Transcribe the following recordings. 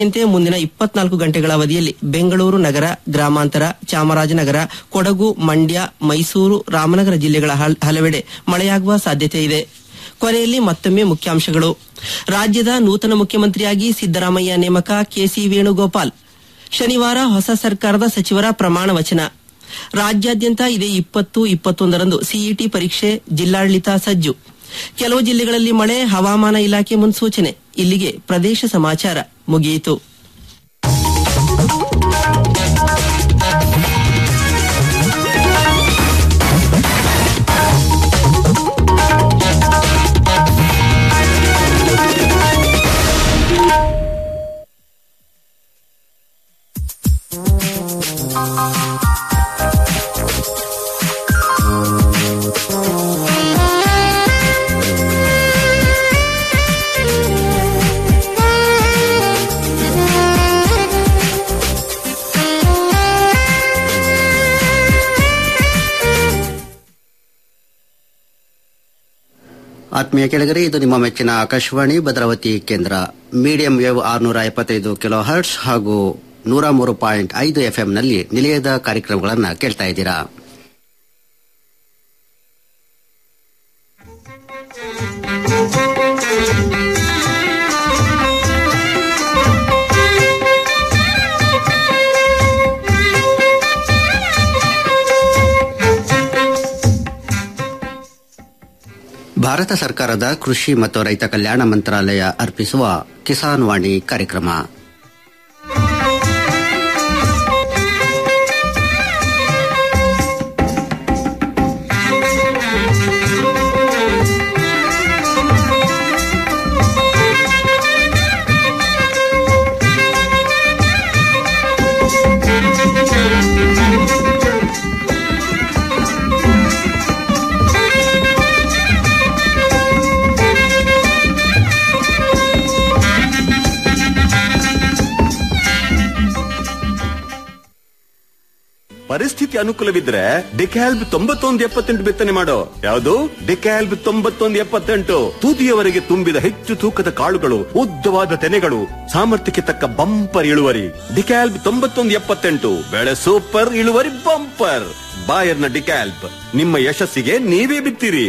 ಇಂತೆ ಮುಂದಿನ ಇಪ್ಪತ್ನಾಲ್ಕು ಗಂಟೆಗಳ ಅವಧಿಯಲ್ಲಿ ಬೆಂಗಳೂರು ನಗರ ಗ್ರಾಮಾಂತರ ಚಾಮರಾಜನಗರ ಕೊಡಗು ಮಂಡ್ಯ ಮೈಸೂರು ರಾಮನಗರ ಜಿಲ್ಲೆಗಳ ಹಲ್- ಹಲವೆಡೆ ಮಳೆಯಾಗುವ ಸಾಧ್ಯತೆ ಇದೆ ಕೊನೆಯಲ್ಲಿ ಮತ್ತೊಮ್ಮೆ ಮುಖ್ಯಾಂಶಗಳು ರಾಜ್ಯದ ನೂತನ ಮುಖ್ಯಮಂತ್ರಿಯಾಗಿ ಸಿದ್ದರಾಮಯ್ಯ ನೇಮಕ ಕೆಸಿ ವೇಣುಗೋಪಾಲ್ ಶನಿವಾರ ಹೊಸ ಸರ್ಕಾರದ ಸಚಿವರ ಪ್ರಮಾಣ ವಚನ ರಾಜ್ಯಾದ್ಯಂತ ಇದೇ ಇಪ್ಪತ್ತು ಇಪ್ಪತ್ತೊಂದರಂದು ಸಿಇಟಿ ಪರೀಕ್ಷೆ ಜಿಲ್ಲಾಡಳಿತ ಸಜ್ಜು ಕೆಲವು ಜಿಲ್ಲೆಗಳಲ್ಲಿ ಮಳೆ ಹವಾಮಾನ ಇಲಾಖೆ ಮುನ್ಸೂಚನೆ ಇಲ್ಲಿಗೆ ಪ್ರದೇಶ ಸಮಾಚಾರ ಮುಗಿಯಿತು ಆತ್ಮೀಯ ಕೆಳಗರೆ ಇದು ನಿಮ್ಮ ಮೆಚ್ಚಿನ ಆಕಾಶವಾಣಿ ಭದ್ರಾವತಿ ಕೇಂದ್ರ ಮೀಡಿಯಂ ವೇವ್ ಆರುನೂರ ಎಪ್ಪತ್ತೈದು ಕಿಲೋ ಹರ್ಟ್ಸ್ ಹಾಗೂ ನೂರ ಮೂರು ಪಾಯಿಂಟ್ ಐದು ಎಫ್ಎಂನಲ್ಲಿ ನಿಲಯದ ಕಾರ್ಯಕ್ರಮಗಳನ್ನು ಕೇಳ್ತಾ ಇದ್ದೀರಾ ಭಾರತ ಸರ್ಕಾರದ ಕೃಷಿ ಮತ್ತು ರೈತ ಕಲ್ಯಾಣ ಮಂತ್ರಾಲಯ ಅರ್ಪಿಸುವ ಕಿಸಾನ್ ವಾಣಿ ಕಾರ್ಯಕ್ರಮ ಪರಿಸ್ಥಿತಿ ಅನುಕೂಲವಿದ್ರೆ ಡಿಕ್ಯಾಲ್ಬ್ ತೊಂಬತ್ತೊಂದು ಎಪ್ಪತ್ತೆಂಟು ಬಿತ್ತನೆ ಮಾಡೋ ಯಾವುದು ಡಿಕ್ಯಾಲ್ಬ್ ತೊಂಬತ್ತೊಂದು ಎಪ್ಪತ್ತೆಂಟು ತುದಿಯವರೆಗೆ ತುಂಬಿದ ಹೆಚ್ಚು ತೂಕದ ಕಾಳುಗಳು ಉದ್ದವಾದ ತೆನೆಗಳು ಸಾಮರ್ಥ್ಯಕ್ಕೆ ತಕ್ಕ ಬಂಪರ್ ಇಳುವರಿ ಡಿಕ್ಯಾಲ್ಬ್ ತೊಂಬತ್ತೊಂದು ಎಪ್ಪತ್ತೆಂಟು ಬೆಳೆ ಸೂಪರ್ ಇಳುವರಿ ಬಂಪರ್ ಬಾಯರ್ನ ಡಿಕ್ಯಾಲ್ಬ್ ನಿಮ್ಮ ಯಶಸ್ಸಿಗೆ ನೀವೇ ಬಿತ್ತಿರಿ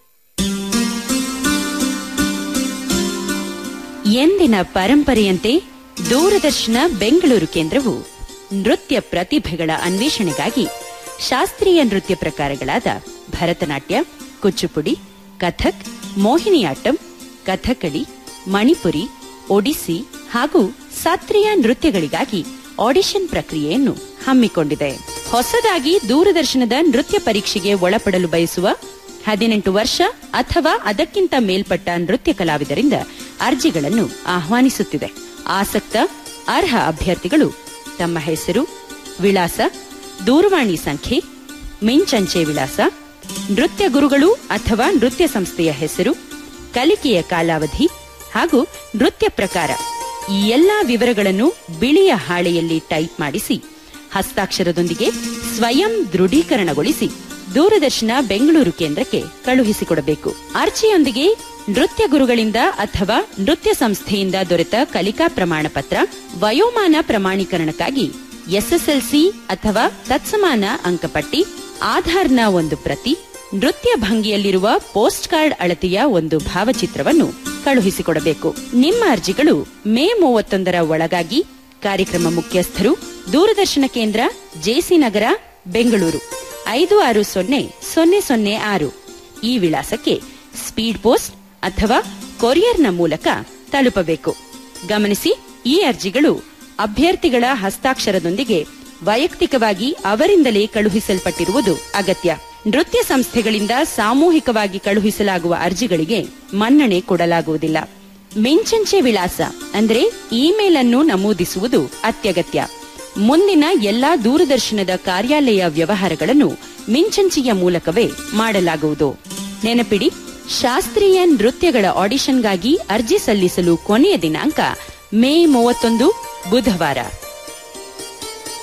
ಎಂದಿನ ಪರಂಪರೆಯಂತೆ ದೂರದರ್ಶನ ಬೆಂಗಳೂರು ಕೇಂದ್ರವು ನೃತ್ಯ ಪ್ರತಿಭೆಗಳ ಅನ್ವೇಷಣೆಗಾಗಿ ಶಾಸ್ತ್ರೀಯ ನೃತ್ಯ ಪ್ರಕಾರಗಳಾದ ಭರತನಾಟ್ಯ ಕುಚ್ಚುಪುಡಿ ಕಥಕ್ ಮೋಹಿನಿಯಾಟ್ಟಂ ಕಥಕಳಿ ಮಣಿಪುರಿ ಒಡಿಸ್ಸಿ ಹಾಗೂ ಶಾಸ್ತ್ರೀಯ ನೃತ್ಯಗಳಿಗಾಗಿ ಆಡಿಷನ್ ಪ್ರಕ್ರಿಯೆಯನ್ನು ಹಮ್ಮಿಕೊಂಡಿದೆ ಹೊಸದಾಗಿ ದೂರದರ್ಶನದ ನೃತ್ಯ ಪರೀಕ್ಷೆಗೆ ಒಳಪಡಲು ಬಯಸುವ ಹದಿನೆಂಟು ವರ್ಷ ಅಥವಾ ಅದಕ್ಕಿಂತ ಮೇಲ್ಪಟ್ಟ ನೃತ್ಯ ಕಲಾವಿದರಿಂದ ಅರ್ಜಿಗಳನ್ನು ಆಹ್ವಾನಿಸುತ್ತಿದೆ ಆಸಕ್ತ ಅರ್ಹ ಅಭ್ಯರ್ಥಿಗಳು ತಮ್ಮ ಹೆಸರು ವಿಳಾಸ ದೂರವಾಣಿ ಸಂಖ್ಯೆ ಮಿಂಚಂಚೆ ವಿಳಾಸ ನೃತ್ಯ ಗುರುಗಳು ಅಥವಾ ನೃತ್ಯ ಸಂಸ್ಥೆಯ ಹೆಸರು ಕಲಿಕೆಯ ಕಾಲಾವಧಿ ಹಾಗೂ ನೃತ್ಯ ಪ್ರಕಾರ ಈ ಎಲ್ಲಾ ವಿವರಗಳನ್ನು ಬಿಳಿಯ ಹಾಳೆಯಲ್ಲಿ ಟೈಪ್ ಮಾಡಿಸಿ ಹಸ್ತಾಕ್ಷರದೊಂದಿಗೆ ಸ್ವಯಂ ದೃಢೀಕರಣಗೊಳಿಸಿ ದೂರದರ್ಶನ ಬೆಂಗಳೂರು ಕೇಂದ್ರಕ್ಕೆ ಕಳುಹಿಸಿಕೊಡಬೇಕು ಅರ್ಜಿಯೊಂದಿಗೆ ನೃತ್ಯ ಗುರುಗಳಿಂದ ಅಥವಾ ನೃತ್ಯ ಸಂಸ್ಥೆಯಿಂದ ದೊರೆತ ಕಲಿಕಾ ಪ್ರಮಾಣ ಪತ್ರ ವಯೋಮಾನ ಪ್ರಮಾಣೀಕರಣಕ್ಕಾಗಿ ಎಸ್ಎಸ್ಎಲ್ಸಿ ಅಥವಾ ತತ್ಸಮಾನ ಅಂಕಪಟ್ಟಿ ಆಧಾರ್ನ ಒಂದು ಪ್ರತಿ ನೃತ್ಯ ಭಂಗಿಯಲ್ಲಿರುವ ಪೋಸ್ಟ್ ಕಾರ್ಡ್ ಅಳತೆಯ ಒಂದು ಭಾವಚಿತ್ರವನ್ನು ಕಳುಹಿಸಿಕೊಡಬೇಕು ನಿಮ್ಮ ಅರ್ಜಿಗಳು ಮೇ ಮೂವತ್ತೊಂದರ ಒಳಗಾಗಿ ಕಾರ್ಯಕ್ರಮ ಮುಖ್ಯಸ್ಥರು ದೂರದರ್ಶನ ಕೇಂದ್ರ ಜೆಸಿ ನಗರ ಬೆಂಗಳೂರು ಐದು ಆರು ಸೊನ್ನೆ ಸೊನ್ನೆ ಸೊನ್ನೆ ಆರು ಈ ವಿಳಾಸಕ್ಕೆ ಸ್ಪೀಡ್ ಪೋಸ್ಟ್ ಅಥವಾ ಕೊರಿಯರ್ನ ಮೂಲಕ ತಲುಪಬೇಕು ಗಮನಿಸಿ ಈ ಅರ್ಜಿಗಳು ಅಭ್ಯರ್ಥಿಗಳ ಹಸ್ತಾಕ್ಷರದೊಂದಿಗೆ ವೈಯಕ್ತಿಕವಾಗಿ ಅವರಿಂದಲೇ ಕಳುಹಿಸಲ್ಪಟ್ಟಿರುವುದು ಅಗತ್ಯ ನೃತ್ಯ ಸಂಸ್ಥೆಗಳಿಂದ ಸಾಮೂಹಿಕವಾಗಿ ಕಳುಹಿಸಲಾಗುವ ಅರ್ಜಿಗಳಿಗೆ ಮನ್ನಣೆ ಕೊಡಲಾಗುವುದಿಲ್ಲ ಮಿಂಚಂಚೆ ವಿಳಾಸ ಅಂದ್ರೆ ಇಮೇಲ್ ಅನ್ನು ನಮೂದಿಸುವುದು ಅತ್ಯಗತ್ಯ ಮುಂದಿನ ಎಲ್ಲಾ ದೂರದರ್ಶನದ ಕಾರ್ಯಾಲಯ ವ್ಯವಹಾರಗಳನ್ನು ಮಿಂಚಂಚೆಯ ಮೂಲಕವೇ ಮಾಡಲಾಗುವುದು ನೆನಪಿಡಿ ಶಾಸ್ತ್ರೀಯ ನೃತ್ಯಗಳ ಆಡಿಷನ್ಗಾಗಿ ಅರ್ಜಿ ಸಲ್ಲಿಸಲು ಕೊನೆಯ ದಿನಾಂಕ ಮೇ ಮೂವತ್ತೊಂದು ಬುಧವಾರ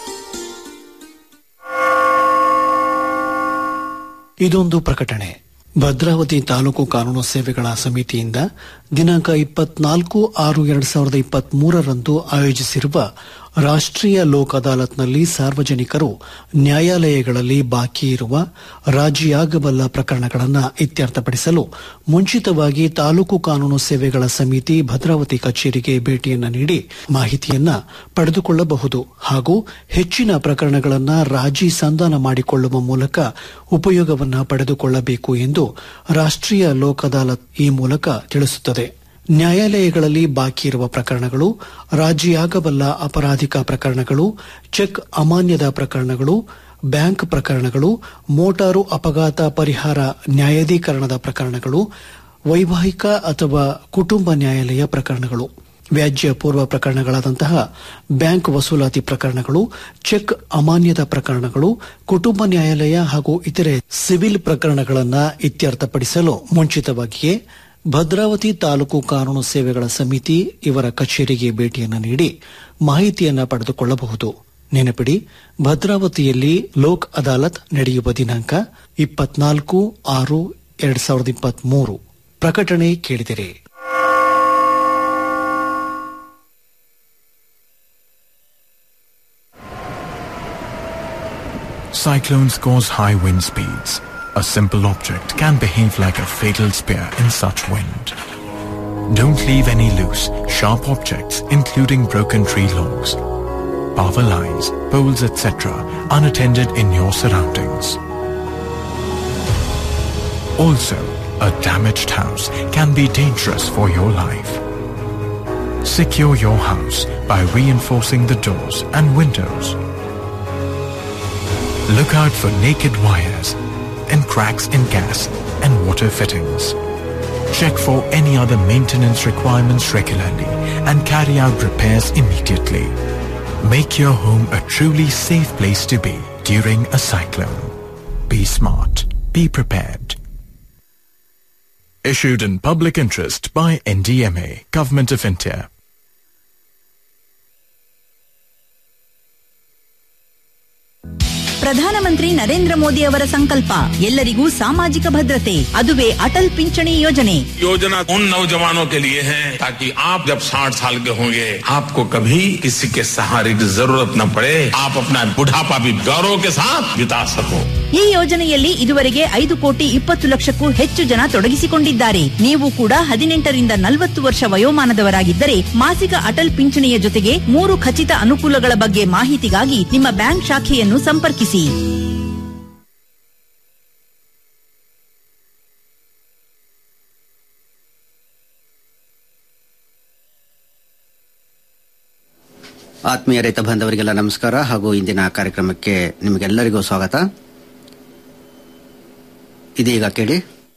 ಇದೊಂದು ಪ್ರಕಟಣೆ ಭದ್ರಾವತಿ ತಾಲೂಕು ಕಾನೂನು ಸೇವೆಗಳ ಸಮಿತಿಯಿಂದ ದಿನಾಂಕ ಇಪ್ಪತ್ನಾಲ್ಕು ಆರು ಎರಡ್ ಸಾವಿರದ ಇಪ್ಪತ್ತ್ ಮೂರರಂದು ಆಯೋಜಿಸಿರುವ ರಾಷ್ಟ್ರೀಯ ಲೋಕ್ ಅದಾಲತ್ನಲ್ಲಿ ಸಾರ್ವಜನಿಕರು ನ್ಯಾಯಾಲಯಗಳಲ್ಲಿ ಬಾಕಿ ಇರುವ ರಾಜಿಯಾಗಬಲ್ಲ ಪ್ರಕರಣಗಳನ್ನು ಇತ್ಯರ್ಥಪಡಿಸಲು ಮುಂಚಿತವಾಗಿ ತಾಲೂಕು ಕಾನೂನು ಸೇವೆಗಳ ಸಮಿತಿ ಭದ್ರಾವತಿ ಕಚೇರಿಗೆ ಭೇಟಿಯನ್ನ ನೀಡಿ ಮಾಹಿತಿಯನ್ನ ಪಡೆದುಕೊಳ್ಳಬಹುದು ಹಾಗೂ ಹೆಚ್ಚಿನ ಪ್ರಕರಣಗಳನ್ನು ರಾಜಿ ಸಂಧಾನ ಮಾಡಿಕೊಳ್ಳುವ ಮೂಲಕ ಉಪಯೋಗವನ್ನ ಪಡೆದುಕೊಳ್ಳಬೇಕು ಎಂದು ರಾಷ್ಟ್ರೀಯ ಲೋಕ್ ಅದಾಲತ್ ಈ ಮೂಲಕ ತಿಳಿಸುತ್ತದೆ ನ್ಯಾಯಾಲಯಗಳಲ್ಲಿ ಬಾಕಿ ಇರುವ ಪ್ರಕರಣಗಳು ರಾಜಿಯಾಗಬಲ್ಲ ಅಪರಾಧಿಕ ಪ್ರಕರಣಗಳು ಚೆಕ್ ಅಮಾನ್ಯದ ಪ್ರಕರಣಗಳು ಬ್ಯಾಂಕ್ ಪ್ರಕರಣಗಳು ಮೋಟಾರು ಅಪಘಾತ ಪರಿಹಾರ ನ್ಯಾಯಾಧೀಕರಣದ ಪ್ರಕರಣಗಳು ವೈವಾಹಿಕ ಅಥವಾ ಕುಟುಂಬ ನ್ಯಾಯಾಲಯ ಪ್ರಕರಣಗಳು ವ್ಯಾಜ್ಯ ಪೂರ್ವ ಪ್ರಕರಣಗಳಾದಂತಹ ಬ್ಯಾಂಕ್ ವಸೂಲಾತಿ ಪ್ರಕರಣಗಳು ಚೆಕ್ ಅಮಾನ್ಯದ ಪ್ರಕರಣಗಳು ಕುಟುಂಬ ನ್ಯಾಯಾಲಯ ಹಾಗೂ ಇತರೆ ಸಿವಿಲ್ ಪ್ರಕರಣಗಳನ್ನು ಇತ್ಯರ್ಥಪಡಿಸಲು ಮುಂಚಿತವಾಗಿಯೇ ಭದ್ರಾವತಿ ತಾಲೂಕು ಕಾನೂನು ಸೇವೆಗಳ ಸಮಿತಿ ಇವರ ಕಚೇರಿಗೆ ಭೇಟಿಯನ್ನು ನೀಡಿ ಮಾಹಿತಿಯನ್ನ ಪಡೆದುಕೊಳ್ಳಬಹುದು ನೆನಪಿಡಿ ಭದ್ರಾವತಿಯಲ್ಲಿ ಲೋಕ್ ಅದಾಲತ್ ನಡೆಯುವ ದಿನಾಂಕ ಇಪ್ಪತ್ನಾಲ್ಕು ಆರು ಎರಡ್ ಸಾವಿರದ ಇಪ್ಪತ್ಮೂರು ಪ್ರಕಟಣೆ ಕೇಳಿದಿರಿ Cyclones cause high wind speeds. A simple object can behave like a fatal spear in such wind. Don't leave any loose, sharp objects, including broken tree logs, power lines, poles, etc., unattended in your surroundings. Also, a damaged house can be dangerous for your life. Secure your house by reinforcing the doors and windows. Look out for naked wires and cracks in gas and water fittings. Check for any other maintenance requirements regularly and carry out repairs immediately. Make your home a truly safe place to be during a cyclone. Be smart. Be prepared. Issued in public interest by NDMA, Government of India. ಪ್ರಧಾನಮಂತ್ರಿ ನರೇಂದ್ರ ಮೋದಿ ಅವರ ಸಂಕಲ್ಪ ಎಲ್ಲರಿಗೂ ಸಾಮಾಜಿಕ ಭದ್ರತೆ ಅದುವೇ ಅಟಲ್ ಪಿಂಚಣಿ ಯೋಜನೆ योजना उन नौजवानों के लिए है ताकि आप जब 60 साल के होंगे आपको कभी किसी के सहारे की जरूरत न पड़े आप अपना बुढ़ापा भी गौरव के साथ बिता सको ಈ ಯೋಜನೆಯಲ್ಲಿ ಇದುವರೆಗೆ ಐದು ಕೋಟಿ ಇಪ್ಪತ್ತು ಲಕ್ಷಕ್ಕೂ ಹೆಚ್ಚು ಜನ ತೊಡಗಿಸಿಕೊಂಡಿದ್ದಾರೆ ನೀವು ಕೂಡ ಹದಿನೆಂಟರಿಂದ ನಲವತ್ತು ವರ್ಷ ವಯೋಮಾನದವರಾಗಿದ್ದರೆ ಮಾಸಿಕ ಅಟಲ್ ಪಿಂಚಣಿಯ ಜೊತೆಗೆ ಮೂರು ಖಚಿತ ಅನುಕೂಲಗಳ ಬಗ್ಗೆ ಮಾಹಿತಿಗಾಗಿ ನಿಮ್ಮ ಬ್ಯಾಂಕ್ ಶಾಖೆಯನ್ನು ಸಂಪರ್ಕಿಸಿ ಆತ್ಮೀಯ ರೈತ ಬಾಂಧವರಿಗೆಲ್ಲ ನಮಸ್ಕಾರ ಹಾಗೂ ಇಂದಿನ ಕಾರ್ಯಕ್ರಮಕ್ಕೆ ನಿಮಗೆಲ್ಲರಿಗೂ ಸ್ವಾಗತ ಇದೀಗ ಕೇಳಿ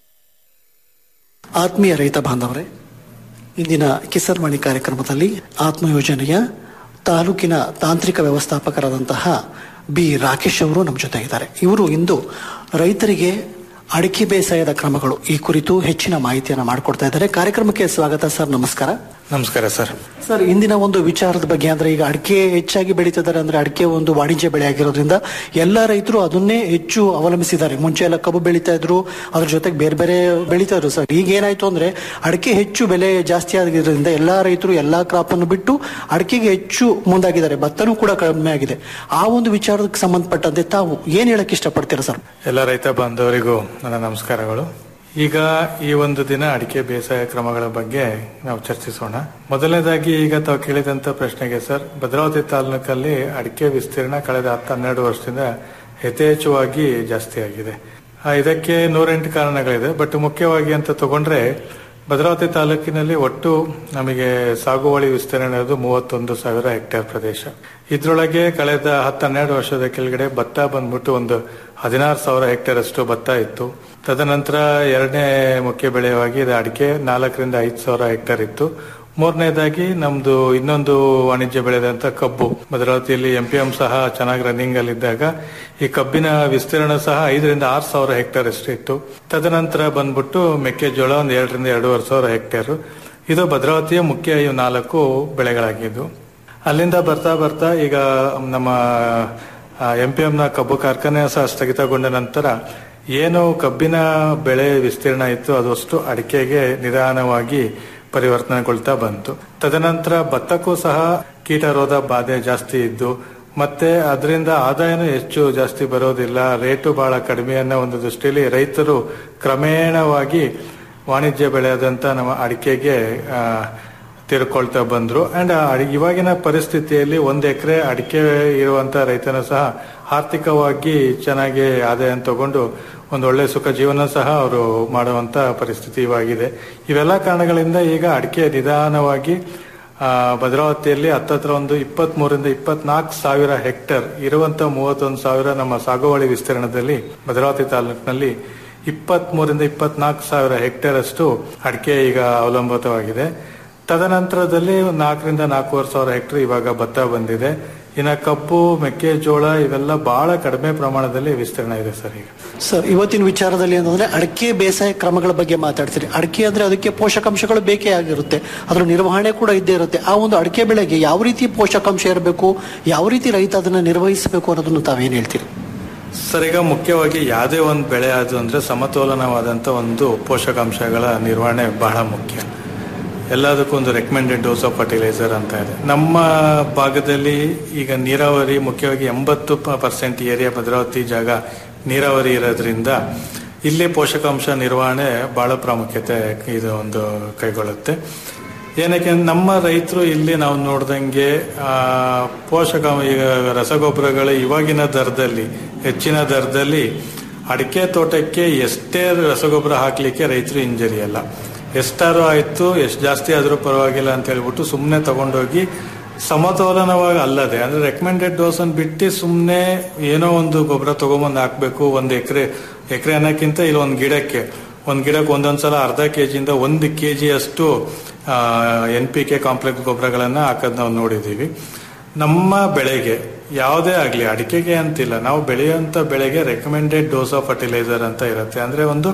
ಆತ್ಮೀಯ ರೈತ ಬಾಂಧವರೇ ಇಂದಿನ ಕಿಸರ್ಮಣಿ ಕಾರ್ಯಕ್ರಮದಲ್ಲಿ ಆತ್ಮ ಯೋಜನೆಯ ತಾಲೂಕಿನ ತಾಂತ್ರಿಕ ವ್ಯವಸ್ಥಾಪಕರಾದಂತಹ ಬಿ ರಾಕೇಶ್ ಅವರು ನಮ್ಮ ಜೊತೆ ಇದ್ದಾರೆ ಇವರು ಇಂದು ರೈತರಿಗೆ ಅಡಿಕೆ ಬೇಸಾಯದ ಕ್ರಮಗಳು ಈ ಕುರಿತು ಹೆಚ್ಚಿನ ಮಾಹಿತಿಯನ್ನು ಮಾಡಿಕೊಡ್ತಾ ಇದ್ದಾರೆ ಕಾರ್ಯಕ್ರಮಕ್ಕೆ ಸ್ವಾಗತ ಸರ್ ನಮಸ್ಕಾರ ನಮಸ್ಕಾರ ಸರ್ ಸರ್ ಇಂದಿನ ಒಂದು ವಿಚಾರದ ಬಗ್ಗೆ ಅಂದ್ರೆ ಈಗ ಅಡಿಕೆ ಹೆಚ್ಚಾಗಿ ಬೆಳೀತಿದ್ದಾರೆ ಅಂದ್ರೆ ಅಡಿಕೆ ಒಂದು ವಾಣಿಜ್ಯ ಬೆಳೆ ಆಗಿರೋದ್ರಿಂದ ಎಲ್ಲ ರೈತರು ಅದನ್ನೇ ಹೆಚ್ಚು ಅವಲಂಬಿಸಿದ್ದಾರೆ ಮುಂಚೆ ಎಲ್ಲ ಕಬ್ಬು ಬೆಳೀತಾ ಇದ್ರು ಅದ್ರ ಜೊತೆಗೆ ಬೇರೆ ಬೇರೆ ಬೆಳೀತಾ ಇದ್ರು ಸರ್ ಈಗ ಏನಾಯ್ತು ಅಂದ್ರೆ ಅಡಿಕೆ ಹೆಚ್ಚು ಬೆಲೆ ಜಾಸ್ತಿ ಆಗಿರೋದ್ರಿಂದ ಎಲ್ಲಾ ರೈತರು ಎಲ್ಲಾ ಕ್ರಾಪ್ ಅನ್ನು ಬಿಟ್ಟು ಅಡಿಕೆಗೆ ಹೆಚ್ಚು ಮುಂದಾಗಿದ್ದಾರೆ ಭತ್ತನೂ ಕೂಡ ಕಡಿಮೆ ಆಗಿದೆ ಆ ಒಂದು ವಿಚಾರಕ್ಕೆ ಸಂಬಂಧಪಟ್ಟಂತೆ ತಾವು ಏನ್ ಹೇಳಕ್ ಇಷ್ಟಪಡ್ತೀರಾ ಸರ್ ಎಲ್ಲ ರೈತ ಬಾಂಧವರಿಗೂ ನನ್ನ ನಮಸ್ಕಾರಗಳು ಈಗ ಈ ಒಂದು ದಿನ ಅಡಿಕೆ ಬೇಸಾಯ ಕ್ರಮಗಳ ಬಗ್ಗೆ ನಾವು ಚರ್ಚಿಸೋಣ ಮೊದಲನೇದಾಗಿ ಈಗ ತಾವು ಕೇಳಿದಂತ ಪ್ರಶ್ನೆಗೆ ಸರ್ ಭದ್ರಾವತಿ ತಾಲೂಕಲ್ಲಿ ಅಡಿಕೆ ವಿಸ್ತೀರ್ಣ ಕಳೆದ ಹತ್ತು ಹನ್ನೆರಡು ವರ್ಷದಿಂದ ಯಥೇಚ್ಛವಾಗಿ ಜಾಸ್ತಿ ಆಗಿದೆ ಆ, ಇದಕ್ಕೆ ನೂರೆಂಟು ಕಾರಣಗಳಿದೆ ಬಟ್ ಮುಖ್ಯವಾಗಿ ಅಂತ ತಗೊಂಡ್ರೆ ಭದ್ರಾವತಿ ತಾಲೂಕಿನಲ್ಲಿ ಒಟ್ಟು ನಮಗೆ ಸಾಗುವಳಿ ವಿಸ್ತೀರ್ಣ ಇರೋದು ಮೂವತ್ತೊಂದು ಸಾವಿರ ಹೆಕ್ಟೇರ್ ಪ್ರದೇಶ ಇದ್ರೊಳಗೆ ಕಳೆದ ಹತ್ತು ಹನ್ನೆರಡು ವರ್ಷದ ಕೆಳಗಡೆ ಭತ್ತ ಬಂದ್ಬಿಟ್ಟು ಒಂದು ಹದಿನಾರು ಸಾವಿರ ಹೆಕ್ಟೇರ್ ಅಷ್ಟು ಭತ್ತ ಇತ್ತು ತದನಂತರ ಎರಡನೇ ಮುಖ್ಯ ಬೆಳೆಯಾಗಿ ಇದು ಅಡಿಕೆ ನಾಲ್ಕರಿಂದ ಐದು ಸಾವಿರ ಹೆಕ್ಟೇರ್ ಇತ್ತು ಮೂರನೇದಾಗಿ ನಮ್ದು ಇನ್ನೊಂದು ವಾಣಿಜ್ಯ ಬೆಳೆದಂತ ಕಬ್ಬು ಭದ್ರಾವತಿಯಲ್ಲಿ ಎಂಪಿಎಂ ಸಹ ಚೆನ್ನಾಗಿ ರನ್ನಿಂಗ್ ಅಲ್ಲಿ ಇದ್ದಾಗ ಈ ಕಬ್ಬಿನ ವಿಸ್ತೀರ್ಣ ಸಹ ಐದರಿಂದ ಆರು ಸಾವಿರ ಹೆಕ್ಟೇರ್ ಅಷ್ಟು ಇತ್ತು ತದನಂತರ ಬಂದ್ಬಿಟ್ಟು ಮೆಕ್ಕೆಜೋಳ ಒಂದು ಎರಡರಿಂದ ಎರಡೂವರೆ ಸಾವಿರ ಹೆಕ್ಟೇರ್ ಇದು ಭದ್ರಾವತಿಯ ಮುಖ್ಯ ಇವು ನಾಲ್ಕು ಬೆಳೆಗಳಾಗಿದ್ದು ಅಲ್ಲಿಂದ ಬರ್ತಾ ಬರ್ತಾ ಈಗ ನಮ್ಮ ಎಂ ಪಿ ಎಂನ ಕಬ್ಬು ಕಾರ್ಖಾನೆ ಸಹ ಸ್ಥಗಿತಗೊಂಡ ನಂತರ ಏನು ಕಬ್ಬಿನ ಬೆಳೆ ವಿಸ್ತೀರ್ಣ ಇತ್ತು ಅದಷ್ಟು ಅಡಿಕೆಗೆ ನಿಧಾನವಾಗಿ ಪರಿವರ್ತನೆಗೊಳ್ತಾ ಬಂತು ತದನಂತರ ಭತ್ತಕ್ಕೂ ಸಹ ಕೀಟರೋಧ ಬಾಧೆ ಜಾಸ್ತಿ ಇದ್ದು ಮತ್ತೆ ಅದರಿಂದ ಆದಾಯನೂ ಹೆಚ್ಚು ಜಾಸ್ತಿ ಬರೋದಿಲ್ಲ ರೇಟು ಬಹಳ ಕಡಿಮೆ ಅನ್ನೋ ಒಂದು ದೃಷ್ಟಿಯಲ್ಲಿ ರೈತರು ಕ್ರಮೇಣವಾಗಿ ವಾಣಿಜ್ಯ ಬೆಳೆಯಾದಂತ ನಮ್ಮ ಅಡಿಕೆಗೆ ಆ, ತಿರ್ಕೊಳ್ತಾ ಬಂದ್ರು ಅಂಡ್ ಇವಾಗಿನ ಪರಿಸ್ಥಿತಿಯಲ್ಲಿ ಒಂದು ಎಕರೆ ಅಡಿಕೆ ಇರುವಂತ ರೈತನ ಸಹ ಆರ್ಥಿಕವಾಗಿ ಚೆನ್ನಾಗಿ ಆದಾಯ ತಗೊಂಡು ಒಂದು ಒಳ್ಳೆ ಸುಖ ಜೀವನ ಸಹ ಅವರು ಮಾಡುವಂತ ಪರಿಸ್ಥಿತಿ ಇವಾಗಿದೆ ಇವೆಲ್ಲ ಕಾರಣಗಳಿಂದ ಈಗ ಅಡಿಕೆ ನಿಧಾನವಾಗಿ ಆ, ಭದ್ರಾವತಿಯಲ್ಲಿ ಹತ್ತತ್ರ ಒಂದು ಇಪ್ಪತ್ತ್ ಮೂರಿಂದ ಇಪ್ಪತ್ನಾಲ್ಕು ಸಾವಿರ ಹೆಕ್ಟೇರ್ ಇರುವಂತ ಮೂವತ್ತೊಂದು ಸಾವಿರ ನಮ್ಮ ಸಾಗುವಳಿ ವಿಸ್ತೀರ್ಣದಲ್ಲಿ ಭದ್ರಾವತಿ ತಾಲೂಕಿನಲ್ಲಿ ಇಪ್ಪತ್ತ್ ಮೂರಿಂದ ಇಪ್ಪತ್ನಾಲ್ಕು ಸಾವಿರ ಹೆಕ್ಟೇರ್ ಅಷ್ಟು ಅಡಿಕೆ ಈಗ ಅವಲಂಬಿತವಾಗಿದೆ ತದನಂತರದಲ್ಲಿ ಒಂದು ನಾಲ್ಕರಿಂದ ನಾಲ್ಕೂವರೆ ಸಾವಿರ ಹೆಕ್ಟೇರ್ ಇವಾಗ ಭತ್ತ ಬಂದಿದೆ ಇನ್ನು ಕಬ್ಬು ಮೆಕ್ಕೆಜೋಳ ಇವೆಲ್ಲ ಬಹಳ ಕಡಿಮೆ ಪ್ರಮಾಣದಲ್ಲಿ ವಿಸ್ತೀರ್ಣ ಇದೆ ಸರ್ ಈಗ ಸರ್ ಇವತ್ತಿನ ವಿಚಾರದಲ್ಲಿ ಏನಂದ್ರೆ ಅಡಿಕೆ ಬೇಸಾಯ ಕ್ರಮಗಳ ಬಗ್ಗೆ ಮಾತಾಡ್ತೀರಿ ಅಡಿಕೆ ಅಂದ್ರೆ ಅದಕ್ಕೆ ಪೋಷಕಾಂಶಗಳು ಬೇಕೇ ಆಗಿರುತ್ತೆ ಅದರ ನಿರ್ವಹಣೆ ಕೂಡ ಇದ್ದೇ ಇರುತ್ತೆ ಆ ಒಂದು ಅಡಿಕೆ ಬೆಳೆಗೆ ಯಾವ ರೀತಿ ಪೋಷಕಾಂಶ ಇರಬೇಕು ಯಾವ ರೀತಿ ರೈತ ಅದನ್ನ ನಿರ್ವಹಿಸಬೇಕು ಅನ್ನೋದನ್ನು ತಾವೇನ್ ಹೇಳ್ತೀರಿ ಸರ್ ಈಗ ಮುಖ್ಯವಾಗಿ ಯಾವುದೇ ಒಂದು ಬೆಳೆ ಅದು ಅಂದ್ರೆ ಸಮತೋಲನವಾದಂತ ಒಂದು ಪೋಷಕಾಂಶಗಳ ನಿರ್ವಹಣೆ ಬಹಳ ಮುಖ್ಯ ಎಲ್ಲದಕ್ಕೂ ಒಂದು ರೆಕಮೆಂಡೆಡ್ ಡೋಸ್ ಆಫ್ ಫರ್ಟಿಲೈಸರ್ ಅಂತ ಇದೆ ನಮ್ಮ ಭಾಗದಲ್ಲಿ ಈಗ ನೀರಾವರಿ ಮುಖ್ಯವಾಗಿ ಎಂಬತ್ತು ಪರ್ಸೆಂಟ್ ಏರಿಯಾ ಭದ್ರಾವತಿ ಜಾಗ ನೀರಾವರಿ ಇರೋದ್ರಿಂದ ಇಲ್ಲಿ ಪೋಷಕಾಂಶ ನಿರ್ವಹಣೆ ಬಹಳ ಪ್ರಾಮುಖ್ಯತೆ ಇದು ಒಂದು ಕೈಗೊಳ್ಳುತ್ತೆ ಏನಕ್ಕೆ ನಮ್ಮ ರೈತರು ಇಲ್ಲಿ ನಾವು ನೋಡ್ದಂಗೆ ಆ, ಪೋಷಕ ಈಗ ರಸಗೊಬ್ಬರಗಳ ಇವಾಗಿನ ದರದಲ್ಲಿ ಹೆಚ್ಚಿನ ದರದಲ್ಲಿ ಅಡಿಕೆ ತೋಟಕ್ಕೆ ಎಷ್ಟೇ ರಸಗೊಬ್ಬರ ಹಾಕ್ಲಿಕ್ಕೆ ರೈತರು ಹಿಂಜರಿಯಲ್ಲ ಎಷ್ಟಾರು ಆಯ್ತು ಎಷ್ಟು ಜಾಸ್ತಿ ಆದ್ರೂ ಪರವಾಗಿಲ್ಲ ಅಂತ ಹೇಳ್ಬಿಟ್ಟು ಸುಮ್ಮನೆ ತಗೊಂಡೋಗಿ ಸಮತೋಲನವಾಗಿ ಅಲ್ಲದೆ ಅಂದ್ರೆ ರೆಕಮೆಂಡೆಡ್ ಡೋಸ್ ಅನ್ನು ಬಿಟ್ಟು ಸುಮ್ಮನೆ ಏನೋ ಒಂದು ಗೊಬ್ಬರ ತಗೊಂಬಂದು ಹಾಕ್ಬೇಕು ಒಂದು ಎಕರೆ ಎಕರೆ ಅನ್ನೋಕ್ಕಿಂತ ಇಲ್ಲಿ ಒಂದು ಗಿಡಕ್ಕೆ ಒಂದು ಗಿಡಕ್ಕೆ ಒಂದೊಂದ್ಸಲ ಅರ್ಧ ಕೆಜಿಯಿಂದ ಒಂದು ಕೆಜಿ ಅಷ್ಟು ಎನ್ ಪಿ ಕೆ ಕಾಂಪ್ಲೆಕ್ಸ್ ಗೊಬ್ಬರಗಳನ್ನ ಹಾಕೋದ್ ನಾವು ನೋಡಿದೀವಿ ನಮ್ಮ ಬೆಳೆಗೆ ಯಾವುದೇ ಆಗಲಿ ಅಡಿಕೆಗೆ ಅಂತಿಲ್ಲ ನಾವು ಬೆಳೆಯುವಂತ ಬೆಳೆಗೆ ರೆಕಮೆಂಡೆಡ್ ಡೋಸ್ ಆಫ್ ಫರ್ಟಿಲೈಸರ್ ಅಂತ ಇರುತ್ತೆ ಅಂದ್ರೆ ಒಂದು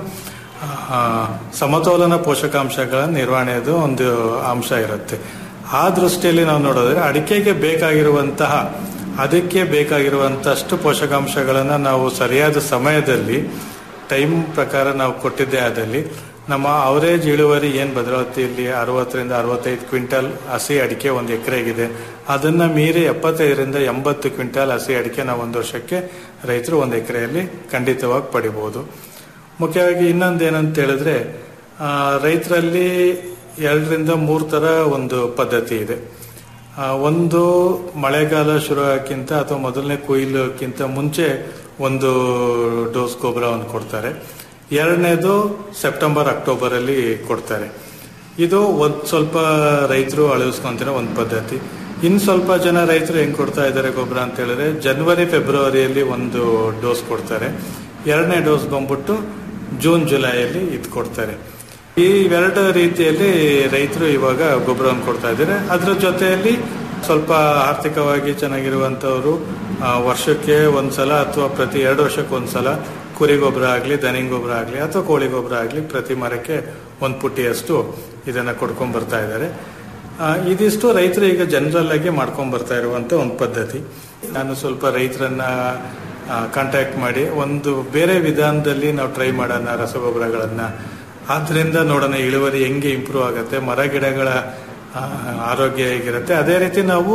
ಆ, ಸಮತೋಲನ ಪೋಷಕಾಂಶಗಳ ನಿರ್ವಹಣೆದು ಒಂದು ಅಂಶ ಇರುತ್ತೆ ಆ ದೃಷ್ಟಿಯಲ್ಲಿ ನಾವು ನೋಡೋದ್ರೆ ಅಡಿಕೆಗೆ ಬೇಕಾಗಿರುವಂತಹ ಅದಕ್ಕೆ ಬೇಕಾಗಿರುವಂತಷ್ಟು ಪೋಷಕಾಂಶಗಳನ್ನ ನಾವು ಸರಿಯಾದ ಸಮಯದಲ್ಲಿ ಟೈಮ್ ಪ್ರಕಾರ ನಾವು ಕೊಟ್ಟಿದ್ದೇ ಆದಲ್ಲಿ ನಮ್ಮ ಅವರೇಜ್ ಇಳುವರಿ ಏನ್ ಭದ್ರಾವತಿಯಲ್ಲಿ ಅರವತ್ತರಿಂದ ಅರವತ್ತೈದು ಕ್ವಿಂಟಲ್ ಹಸಿ ಅಡಿಕೆ ಒಂದು ಎಕರೆಗಿದೆ ಅದನ್ನ ಮೀರಿ ಎಪ್ಪತ್ತೈದರಿಂದ ಎಂಬತ್ತು ಕ್ವಿಂಟಲ್ ಹಸಿ ಅಡಿಕೆ ನಾವು ಒಂದು ವರ್ಷಕ್ಕೆ ರೈತರು ಒಂದು ಎಕರೆಯಲ್ಲಿ ಖಂಡಿತವಾಗಿ ಪಡಿಬಹುದು ಮುಖ್ಯವಾಗಿ ಇನ್ನೊಂದು ಏನಂತ ಹೇಳಿದ್ರೆ ಆ, ರೈತರಲ್ಲಿ ಎರಡರಿಂದ ಮೂರು ತರ ಒಂದು ಪದ್ಧತಿ ಇದೆ ಆ, ಒಂದು ಮಳೆಗಾಲ ಶುರು ಆಗಕ್ಕಿಂತ ಅಥವಾ ಮೊದಲನೇ ಕೊಯ್ಲಕ್ಕಿಂತ ಮುಂಚೆ ಒಂದು ಡೋಸ್ ಗೊಬ್ಬರವನ್ನು ಕೊಡ್ತಾರೆ ಎರಡನೇದು ಸೆಪ್ಟೆಂಬರ್ ಅಕ್ಟೋಬರ್ ಅಲ್ಲಿ ಕೊಡ್ತಾರೆ ಇದು ಒಂದ್ ಸ್ವಲ್ಪ ರೈತರು ಅಳವಡಿಸ್ಕೊಂತಿರೋ ಒಂದು ಪದ್ಧತಿ ಇನ್ ಸ್ವಲ್ಪ ಜನ ರೈತರು ಹೆಂಗ್ ಕೊಡ್ತಾ ಇದ್ದಾರೆ ಗೊಬ್ಬರ ಅಂತ ಹೇಳಿದ್ರೆ ಜನವರಿ ಫೆಬ್ರವರಿಯಲ್ಲಿ ಒಂದು ಡೋಸ್ ಕೊಡ್ತಾರೆ ಎರಡನೇ ಡೋಸ್ ಬಂದ್ಬಿಟ್ಟು ಜೂನ್ ಜುಲೈಯಲ್ಲಿ ಇದು ಕೊಡ್ತಾರೆ ಈ ಇವೆರಡು ರೀತಿಯಲ್ಲಿ ರೈತರು ಇವಾಗ ಗೊಬ್ಬರವನ್ನು ಕೊಡ್ತಾ ಇದ್ದಾರೆ ಅದ್ರ ಜೊತೆಯಲ್ಲಿ ಸ್ವಲ್ಪ ಆರ್ಥಿಕವಾಗಿ ಚೆನ್ನಾಗಿರುವಂತವರು ಆ, ವರ್ಷಕ್ಕೆ ಒಂದ್ಸಲ ಅಥವಾ ಪ್ರತಿ ಎರಡು ವರ್ಷಕ್ಕೆ ಒಂದ್ಸಲ ಕುರಿ ಗೊಬ್ಬರ ಆಗಲಿ ದನಿ ಗೊಬ್ಬರ ಆಗಲಿ ಅಥವಾ ಕೋಳಿ ಗೊಬ್ಬರ ಆಗಲಿ ಪ್ರತಿ ಮರಕ್ಕೆ ಒಂದು ಪುಟ್ಟಿಯಷ್ಟು ಇದನ್ನ ಕೊಡ್ಕೊಂಡ್ ಬರ್ತಾ ಇದ್ದಾರೆ ಆ, ಇದಿಷ್ಟು ರೈತರು ಈಗ ಜನರಲ್ ಆಗಿ ಮಾಡ್ಕೊಂಡ್ ಬರ್ತಾ ಇರುವಂತ ಒಂದು ಪದ್ಧತಿ ನಾನು ಸ್ವಲ್ಪ ರೈತರನ್ನ ಕಾಂಟ್ಯಾಕ್ಟ್ ಮಾಡಿ ಒಂದು ಬೇರೆ ವಿಧಾನದಲ್ಲಿ ನಾವು ಟ್ರೈ ಮಾಡೋಣ ರಸಗೊಬ್ಬರಗಳನ್ನ ಆದ್ರಿಂದ ನೋಡೋಣ ಇಳುವರಿ ಹೆಂಗೆ ಇಂಪ್ರೂವ್ ಆಗುತ್ತೆ ಮರ ಗಿಡಗಳ ಆ, ಆರೋಗ್ಯ ಹೇಗಿರುತ್ತೆ ಅದೇ ರೀತಿ ನಾವು